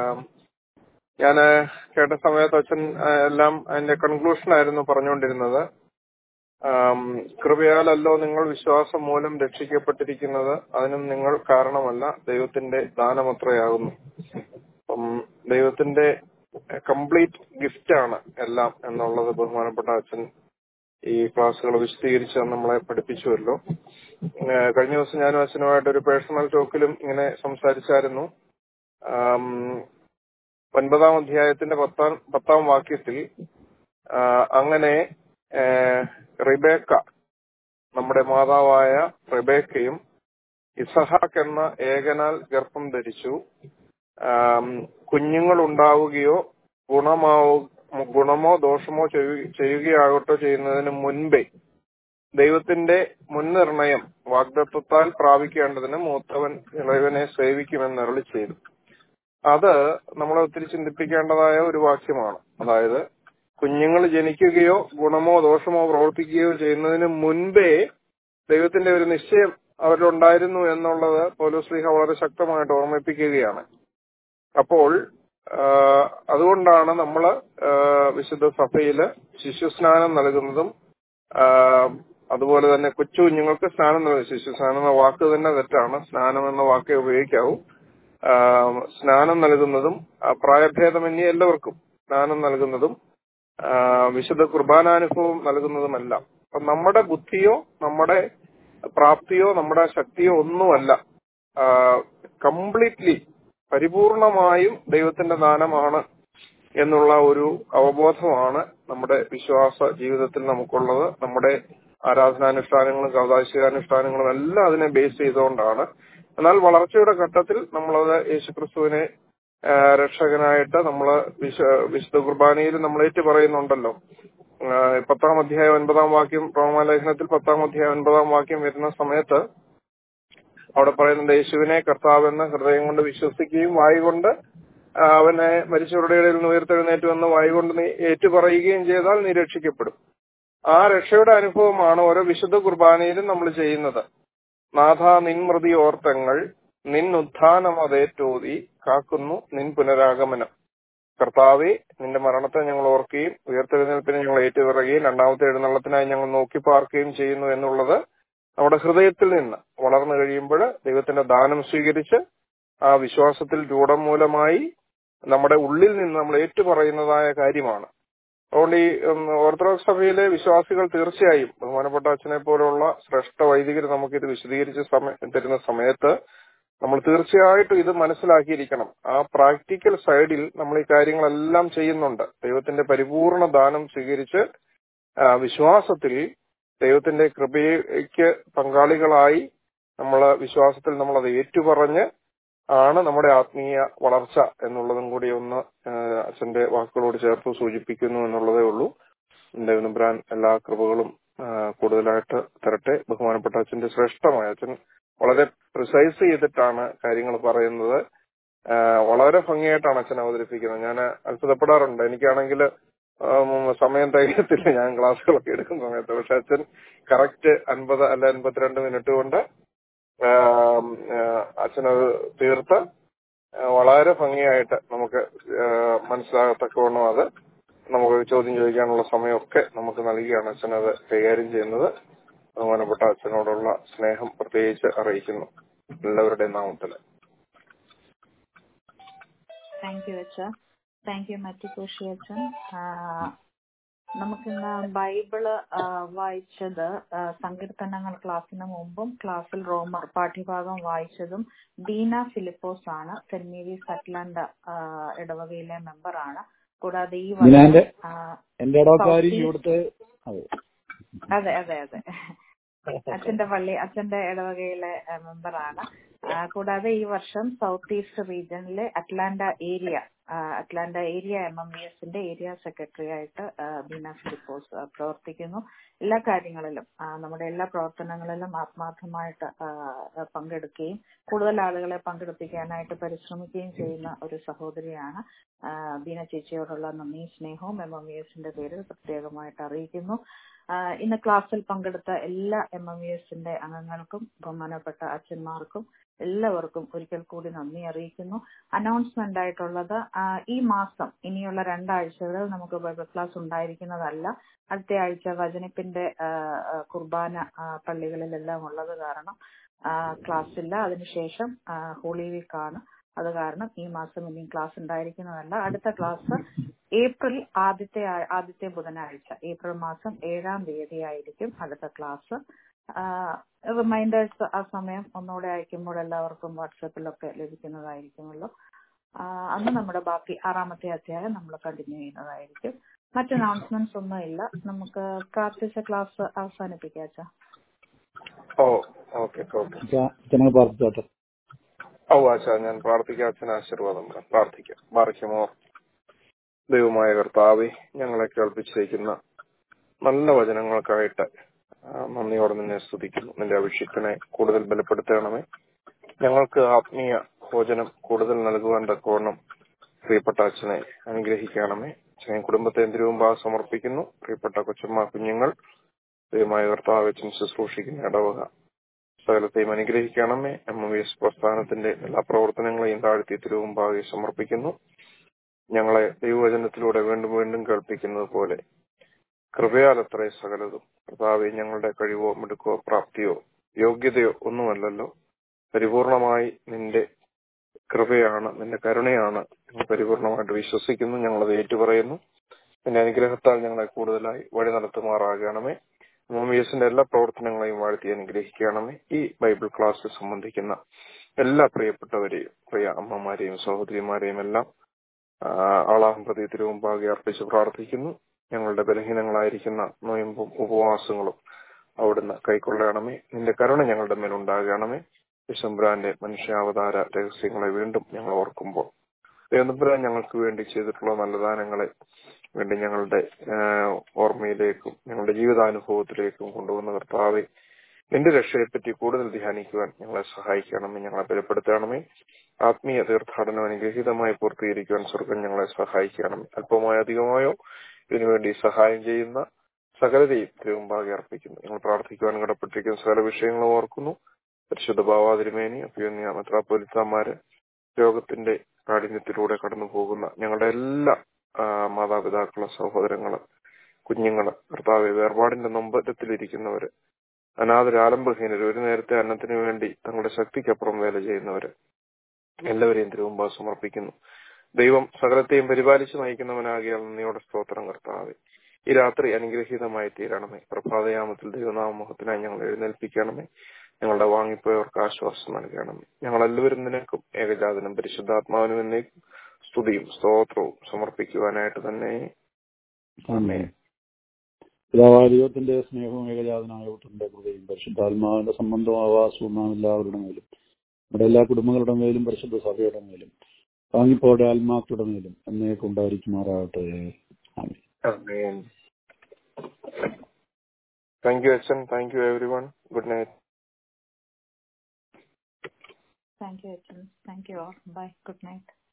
ഞാൻ കേട്ട സമയത്ത് അച്ഛൻ ആ, എല്ലാം അതിന്റെ കൺക്ലൂഷൻ ആയിരുന്നു പറഞ്ഞുകൊണ്ടിരുന്നത് ആം, കൃപയാലല്ലോ നിങ്ങൾ വിശ്വാസം മൂലം രക്ഷിക്കപ്പെട്ടിരിക്കുന്നത് അതിനും നിങ്ങൾ കാരണമല്ല ദൈവത്തിന്റെ ദാനമത്രയാകുന്നു അപ്പം ദൈവത്തിന്റെ കംപ്ലീറ്റ് ഗിഫ്റ്റ് ആണ് എല്ലാം എന്നുള്ളത് ബഹുമാനപ്പെട്ട അച്ഛൻ ഈ ക്ലാസ്സുകൾ വിശദീകരിച്ച് നമ്മളെ പഠിപ്പിച്ചുവല്ലോ ഏഹ് കഴിഞ്ഞ ദിവസം ഞാനും അച്ഛനുമായിട്ട് ഒരു പേഴ്സണൽ ടോക്കിലും ഇങ്ങനെ സംസാരിച്ചായിരുന്നു ആം, ഒൻപതാം അധ്യായത്തിന്റെ പത്താം പത്താം വാക്യത്തിൽ ആ, അങ്ങനെ ഏഹ്, റിബേക്ക നമ്മുടെ മാതാവായ റിബേക്കയും ഇസഹാക്ക് എന്ന ഏകനാൽ ഗർഭം ധരിച്ചു ആം, കുഞ്ഞുങ്ങൾ ഉണ്ടാവുകയോ ഗുണമാവു ഗുണമോ ദോഷമോ ചെയ്യു- ചെയ്യുകയാകട്ടോ ചെയ്യുന്നതിന് മുൻപേ ദൈവത്തിന്റെ മുൻനിർണയം വാഗ്ദത്വത്താൽ പ്രാപിക്കേണ്ടതിന് മൂത്തവൻ ഇളയവനെ സേവിക്കുമെന്ന് അരുളി ചെയ്തു അത് നമ്മളെ ഒത്തിരി ചിന്തിപ്പിക്കേണ്ടതായ ഒരു വാക്യമാണ് അതായത് കുഞ്ഞുങ്ങൾ ജനിക്കുകയോ ഗുണമോ ദോഷമോ പ്രവർത്തിക്കുകയോ ചെയ്യുന്നതിന് മുൻപേ ദൈവത്തിന്റെ ഒരു നിശ്ചയം അവരിലുണ്ടായിരുന്നു എന്നുള്ളത് പൗലോസ്ലിഹ വളരെ ശക്തമായിട്ട് ഓർമ്മിപ്പിക്കുകയാണ് അപ്പോൾ ആ, അതുകൊണ്ടാണ് നമ്മൾ വിശുദ്ധ സഭയില് ശിശുസ്നാനം നൽകുന്നതും ആ, അതുപോലെ തന്നെ കൊച്ചു കുഞ്ഞുങ്ങൾക്ക് സ്നാനം നൽകുന്നത് ശിശു സ്നാനം എന്ന വാക്ക് തന്നെ തെറ്റാണ് സ്നാനം എന്ന വാക്കേ ഉപയോഗിക്കാവൂ ആ, സ്നാനം നൽകുന്നതും ആ, പ്രായഭേദമന്യേ എല്ലാവർക്കും സ്നാനം നൽകുന്നതും ആ, വിശുദ്ധ കുർബാനാനുഭവം നൽകുന്നതുമല്ല അപ്പൊ നമ്മുടെ ബുദ്ധിയോ നമ്മുടെ പ്രാപ്തിയോ നമ്മുടെ ശക്തിയോ ഒന്നുമല്ല കംപ്ലീറ്റ്ലി പരിപൂർണമായും ദൈവത്തിന്റെ ദാനമാണ് എന്നുള്ള ഒരു അവബോധമാണ് നമ്മുടെ വിശ്വാസ ജീവിതത്തിൽ നമുക്കുള്ളത് നമ്മുടെ ആരാധനാനുഷ്ഠാനങ്ങളും കൗതാശികാനുഷ്ഠാനങ്ങളും എല്ലാം അതിനെ ബേസ് ചെയ്തുകൊണ്ടാണ് എന്നാൽ വളർച്ചയുടെ ഘട്ടത്തിൽ നമ്മളത് യേശുക്രിസ്തുവിനെ ആ, രക്ഷകനായിട്ട് നമ്മൾ വിശുദ്ധ കുർബാനയിൽ നമ്മൾ ഏറ്റു പറയുന്നുണ്ടല്ലോ ആ, പത്താം അധ്യായം ഒൻപതാം വാക്യം റോമാലേഖനത്തിൽ പത്താം അധ്യായം ഒൻപതാം വാക്യം വരുന്ന സമയത്ത് അവിടെ പറയുന്നുണ്ട് യേശുവിനെ കർത്താവെന്ന് ഹൃദയം കൊണ്ട് വിശ്വസിക്കുകയും വായി കൊണ്ട് ആ, അവനെ മരിച്ചവരുടെ ഇടയിൽ നിന്ന് ഉയർത്തെഴുന്നേറ്റ് വന്ന് വായി കൊണ്ട് നീ ഏറ്റു പറയുകയും ചെയ്താൽ നീ രക്ഷിക്കപ്പെടും ആ രക്ഷയുടെ അനുഭവമാണ് ഓരോ വിശുദ്ധ കുർബാനയിലും നമ്മൾ ചെയ്യുന്നത് നാഥ നിൻ മൃതി ഓർത്തങ്ങൾ നിൻ ഉത്ഥാനം അതേറ്റോതി കാക്കുന്നു നിൻ പുനരാഗമനം കർത്താവെ നിന്റെ മരണത്തെ ഞങ്ങൾ ഓർക്കുകയും ഉയർത്തെഴുന്നേൽപ്പിനെ ഞങ്ങൾ ഏറ്റുപറയുകയും രണ്ടാമത്തെ എഴുന്നള്ളത്തിനായി ഞങ്ങൾ നോക്കി പാർക്കുകയും ചെയ്യുന്നു എന്നുള്ളത് നമ്മുടെ ഹൃദയത്തിൽ നിന്ന് വളർന്നു കഴിയുമ്പോൾ ദൈവത്തിന്റെ ദാനം സ്വീകരിച്ച് ആ വിശ്വാസത്തിൽ രൂഢം മൂലമായി നമ്മുടെ ഉള്ളിൽ നിന്ന് നമ്മൾ ഏറ്റുപറയുന്നതായ കാര്യമാണ് അതുകൊണ്ട് ഈ ഉം, ഓർത്തഡോക്സ് സഭയിലെ വിശ്വാസികൾ തീർച്ചയായും ബഹുമാനപ്പെട്ട അച്ഛനെ പോലുള്ള ശ്രേഷ്ഠ വൈദികർ നമുക്കിത് വിശദീകരിച്ച് സമയ തരുന്ന സമയത്ത് നമ്മൾ തീർച്ചയായിട്ടും ഇത് മനസ്സിലാക്കിയിരിക്കണം ആ പ്രാക്ടിക്കൽ സൈഡിൽ നമ്മൾ ഈ കാര്യങ്ങളെല്ലാം ചെയ്യുന്നുണ്ട് ദൈവത്തിന്റെ പരിപൂർണ ദാനം സ്വീകരിച്ച് ആ, വിശ്വാസത്തിൽ ദൈവത്തിന്റെ കൃപയ്ക്ക് പങ്കാളികളായി നമ്മൾ വിശ്വാസത്തിൽ നമ്മൾ അത് ഏറ്റുപറഞ്ഞ് ആണ് നമ്മുടെ ആത്മീയ വളർച്ച എന്നുള്ളതും കൂടി ഒന്ന് ആ, അച്ഛന്റെ വാക്കുകളോട് ചേർത്ത് സൂചിപ്പിക്കുന്നു എന്നുള്ളതേ ഉള്ളൂ ദൈവനമ്പുരാൻ എല്ലാ കൃപകളും ആ, കൂടുതലായിട്ട് തരട്ടെ ബഹുമാനപ്പെട്ട അച്ഛന്റെ ശ്രേഷ്ഠമായ അച്ഛൻ വളരെ പ്രിസൈസ് ചെയ്തിട്ടാണ് കാര്യങ്ങൾ പറയുന്നത് ആ, വളരെ ഭംഗിയായിട്ടാണ് അച്ഛൻ അവതരിപ്പിക്കുന്നത് ഞാൻ അത്ഭുതപ്പെടാറുണ്ട് എനിക്കാണെങ്കിൽ സമയം തികയത്തില്ല ഞാൻ ക്ലാസ്സുകളൊക്കെ എടുക്കുന്ന സമയത്ത് പക്ഷെ അച്ഛൻ കറക്റ്റ് അൻപത് അല്ല അൻപത്തിരണ്ട് മിനിറ്റ് കൊണ്ട് ആം, ആ, അച്ഛനത് തീർത്ത് ആ, വളരെ ഭംഗിയായിട്ട് നമുക്ക് ആ, മനസ്സിലാകത്തക്കവണ്ണം അത് നമുക്ക് ചോദ്യം ചോദിക്കാനുള്ള സമയമൊക്കെ നമുക്ക് നൽകിയാണ് അച്ഛൻ അത് കൈകാര്യം ചെയ്യുന്നത് ബഹുമാനപ്പെട്ട അച്ഛനോടുള്ള സ്നേഹം പ്രത്യേകിച്ച് അറിയിക്കുന്നു എല്ലാവരുടെയും നാമത്തിൽ താങ്ക് യു അച്ഛ താങ്ക് യു മറ്റു കോശി അച്ഛൻ ആ, നമുക്കിന്ന് ബൈബിള് ആ, വായിച്ചത് ആ, സങ്കീർത്തനങ്ങൾ ക്ലാസ്സിന് മുമ്പും ക്ലാസ്സിൽ റോമർ പാഠ്യഭാഗം വായിച്ചതും ദീന ഫിലിപ്പോസ് ആണ് സെന്റ് മേരീസ് അറ്റ്ലാന്റ ആ, ഇടവകയിലെ മെമ്പറാണ് കൂടാതെ ഈ ദിനാന്റെ വർഷം ആ, എന്റെ ഇടവക്കാരി സൗത്ത് ഇവിടുത്തെ അതെ അതെ അതെ അതെ അച്ഛന്റെ പള്ളി അച്ഛന്റെ ഇടവകയിലെ ആ, മെമ്പറാണ് ആ, കൂടാതെ ഈ വർഷം സൗത്ത് ഈസ്റ്റ് റീജിയനിലെ അറ്റ്ലാന്റ ഏരിയ ആ, Atlanta area M M E എസിന്റെ ഏരിയ സെക്രട്ടറി ആയിട്ട് ആ, ബീന ഫിലിപ്പോസ് ആ, പ്രവർത്തിക്കുന്നു എല്ലാ കാര്യങ്ങളിലും ആ, നമ്മുടെ എല്ലാ പ്രവർത്തനങ്ങളിലും ആത്മാർത്ഥമായിട്ട് ആ, പങ്കെടുക്കുകയും കൂടുതൽ ആളുകളെ പങ്കെടുപ്പിക്കാനായിട്ട് പരിശ്രമിക്കുകയും ചെയ്യുന്ന ഒരു സഹോദരിയാണ് ആ, ബീന ചേച്ചിയോടുള്ള നന്ദി സ്നേഹവും എം എം ഇ എസിന്റെ പേരിൽ പ്രത്യേകമായിട്ട് അറിയിക്കുന്നു ആ, ഇന്ന് ക്ലാസ്സിൽ പങ്കെടുത്ത എല്ലാ എം എം ഇ എസിന്റെ അംഗങ്ങൾക്കും ബഹുമാനപ്പെട്ട അച്ഛന്മാർക്കും എല്ലാവർക്കും ഒരിക്കൽ കൂടി നന്ദി അറിയിക്കുന്നു അനൗൺസ്മെന്റ് ആയിട്ടുള്ളത് ആ, ഈ മാസം ഇനിയുള്ള രണ്ടാഴ്ചകളിൽ നമുക്ക് ബൈബിൾ ക്ലാസ് ഉണ്ടായിരിക്കുന്നതല്ല അടുത്ത ആഴ്ച വചനിപ്പിന്റെ ആ, ആ, കുർബാന ആ, പള്ളികളിലെല്ലാം ഉള്ളത് കാരണം ആ, ക്ലാസ് ഇല്ല അതിനുശേഷം ആ, ഹോളി വീക്ക് ആണ് അത് കാരണം ഈ മാസം ഇനി ക്ലാസ് ഉണ്ടായിരിക്കുന്നതല്ല അടുത്ത ക്ലാസ് ഏപ്രിൽ ആദ്യത്തെ ആ- ആദ്യത്തെ ബുധനാഴ്ച ഏപ്രിൽ മാസം ഏഴാം തീയതി ആയിരിക്കും അടുത്ത ക്ലാസ് റിമൈൻഡേഴ്സ് ആ സമയം ഒന്നുകൂടെ അയക്കുമ്പോൾ എല്ലാവർക്കും വാട്സപ്പിലൊക്കെ ലഭിക്കുന്നതായിരിക്കുമല്ലോ ആ, അന്ന് നമ്മുടെ ബാക്കി ആറാമത്തെ അധ്യായം നമ്മൾ കണ്ടിന്യൂ ചെയ്യുന്നതായിരിക്കും മറ്റ് അനൗൺസ്മെന്റ്സ് ഒന്നും ഇല്ല നമുക്ക് പ്രാർത്ഥിച്ച ക്ലാസ് അവസാനിപ്പിക്കാം അച്ഛാ ഓ ഓക്കെ ഓക്കെ അച്ഛനെ പ്രാർത്ഥിച്ചോട്ടെ ഓ ആശാ ഞാൻ പ്രാർത്ഥിക്കാം അച്ഛൻ ആശീർവാദം പറയാം. പ്രാർത്ഥിക്കാം മറിക്കുമോ ദൈവമായ കർത്താവെ ഞങ്ങളെ കേൾപ്പിച്ചിരിക്കുന്ന നല്ല വചനങ്ങൾക്കായിട്ട് ആ, നന്ദിയോടെ നിന്നെ സ്തുതിക്കുന്നു നിന്റെ അഭിഷേകത്തിനെ കൂടുതൽ ബലപ്പെടുത്തണമേ ഞങ്ങൾക്ക് ആത്മീയ ഭോജനം കൂടുതൽ നൽകുവാൻ തക്കവണ്ണം പ്രിയപ്പെട്ട അച്ഛനെ അനുഗ്രഹിക്കണമേ അച്ഛനെ കുടുംബത്തെ എന്തിനുമുമ്പാ സമർപ്പിക്കുന്നു പ്രിയപ്പെട്ട കൊച്ചമ്മ കുഞ്ഞുങ്ങൾ ദൈവമായ കർത്താവ് അച്ഛൻ ശുശ്രൂഷിക്കുന്ന ഇടവക സകലത്തെയും അനുഗ്രഹിക്കണമേ എം എം എസ് പ്രസ്ഥാനത്തിന്റെ എല്ലാ പ്രവർത്തനങ്ങളെയും താഴ്ത്തി തിരുവുമ്പാകെ സമർപ്പിക്കുന്നു ഞങ്ങളെ ദൈവവചനത്തിലൂടെ വീണ്ടും വീണ്ടും കേൾപ്പിക്കുന്നത് പോലെ കൃപയാലത്രേ സകലതും കർത്താവെ ഞങ്ങളുടെ കഴിവോ മിടുക്കോ പ്രാപ്തിയോ യോഗ്യതയോ ഒന്നുമല്ലല്ലോ പരിപൂർണമായി നിന്റെ കൃപയാണ് നിന്റെ കരുണയാണ് ഞങ്ങൾ പരിപൂർണമായിട്ട് വിശ്വസിക്കുന്നു ഞങ്ങളത് ഏറ്റുപറയുന്നു നിന്റെ അനുഗ്രഹത്താൽ ഞങ്ങളെ കൂടുതലായി വഴി നടത്തുമാറാകണമേ മോമിയസിന്റെ എല്ലാ പ്രവർത്തനങ്ങളെയും വാഴ്ത്തി അനുഗ്രഹിക്കണമേ ഈ ബൈബിൾ ക്ലാസ്സിൽ സംബന്ധിക്കുന്ന എല്ലാ പ്രിയപ്പെട്ടവരെയും പ്രിയ അമ്മമാരെയും സഹോദരിമാരെയും എല്ലാം ആ, ആളാം പ്രതി തിരുമുമ്പാകെ അർപ്പിച്ച് പ്രാർത്ഥിക്കുന്നു ഞങ്ങളുടെ ബലഹീനങ്ങളായിരിക്കുന്ന നോയമ്പും ഉപവാസങ്ങളും അവിടുന്ന് കൈക്കൊള്ളണമേ നിന്റെ കരുണ ഞങ്ങളുടെ മേൽ ഉണ്ടാകണമേ വിശംബ്രാന്റെ മനുഷ്യാവതാര രഹസ്യങ്ങളെ വീണ്ടും ഞങ്ങൾ ഓർക്കുമ്പോൾ ദേവനപുരാൻ ഞങ്ങൾക്ക് വേണ്ടി ചെയ്തിട്ടുള്ള നല്ല ദാനങ്ങളെ വേണ്ടി ഞങ്ങളുടെ ആ, ഓർമ്മയിലേക്കും ഞങ്ങളുടെ ജീവിതാനുഭവത്തിലേക്കും കൊണ്ടുവന്ന കർത്താവെ നിന്റെ രക്ഷയെപ്പറ്റി കൂടുതൽ ധ്യാനിക്കുവാൻ ഞങ്ങളെ സഹായിക്കണമേ ഞങ്ങളെ ബലപ്പെടുത്തണമേ ആത്മീയ തീർത്ഥാടനം അനുഗ്രഹീതമായി പൂർത്തീകരിക്കുവാൻ സ്വർഗം ഞങ്ങളെ സഹായിക്കണമേ അല്പമായോ അധികമായോ ഇതിനുവേണ്ടി സഹായം ചെയ്യുന്ന സകലതയും തിരുമുമ്പാകെ അർപ്പിക്കുന്നു ഞങ്ങൾ പ്രാർത്ഥിക്കുവാൻ കടപ്പെട്ടിരിക്കുന്ന സകല വിഷയങ്ങളും ഓർക്കുന്നു പരിശുദ്ധ ഭാവാതിരുമേനി അഭ്യുന്യ മെത്രാപ്പൊലിത്തമാര് രോഗത്തിന്റെ കാഠിന്യത്തിലൂടെ കടന്നു പോകുന്ന ഞങ്ങളുടെ എല്ലാ ആ, മാതാപിതാക്കള് സഹോദരങ്ങള് കുഞ്ഞുങ്ങള് കർത്താവ് വേർപാടിന്റെ നൊമ്പരത്തിലിരിക്കുന്നവര് അനാഥര് ആലംബഹീനര് ഒരു നേരത്തെ അന്നത്തിന് വേണ്ടി തങ്ങളുടെ ശക്തിക്കപ്പുറം വേല ചെയ്യുന്നവര് എല്ലാവരെയും തിരുവുമ്പ സമർപ്പിക്കുന്നു ദൈവം സകലത്തെയും പരിപാലിച്ചു നയിക്കുന്നവനാകിയാൽ നന്ദിയോടെ സ്തോത്രം കർത്താവെ ഈ രാത്രി അനുഗ്രഹീതമായി തീരണമേ പ്രഭാതയാമത്തിൽ ദൈവനാമമുഖത്തിനായി ഞങ്ങൾ എഴുന്നേൽപ്പിക്കണമേ ഞങ്ങളുടെ വാങ്ങിപ്പോയവർക്ക് ആശ്വാസം നൽകണമേ ഞങ്ങൾ എല്ലാവരും നിനക്കും ഏകജാതനും പരിശുദ്ധാത്മാവിനും എന്നേക്കും സ്തുതിയും സ്തോത്രവും സമർപ്പിക്കുവാനായിട്ട് തന്നെ ആമേൻ. പിതാവായ ദൈവത്തിന്റെ സ്നേഹവും ഏകജാതനായ പുത്രന്റെ കൃപയും പരിശുദ്ധാത്മാവിന്റെ സംബന്ധവും ആവാസവും നാം എല്ലാവരുടെ മേലും നമ്മുടെ എല്ലാ കുടുംബങ്ങളുടെ മേലും പരിശുദ്ധ സഭയുടെ മേലും വാങ്ങിപ്പോടെ ആത്മാക്കളുടെ മേലും എന്നേക്കും ഉണ്ടായിരിക്കുമാറാകട്ടെ ആമേൻ. താങ്ക് യു അച്ഛൻ thank you every one good night thank you അച്ഛൻ thank you all bye good night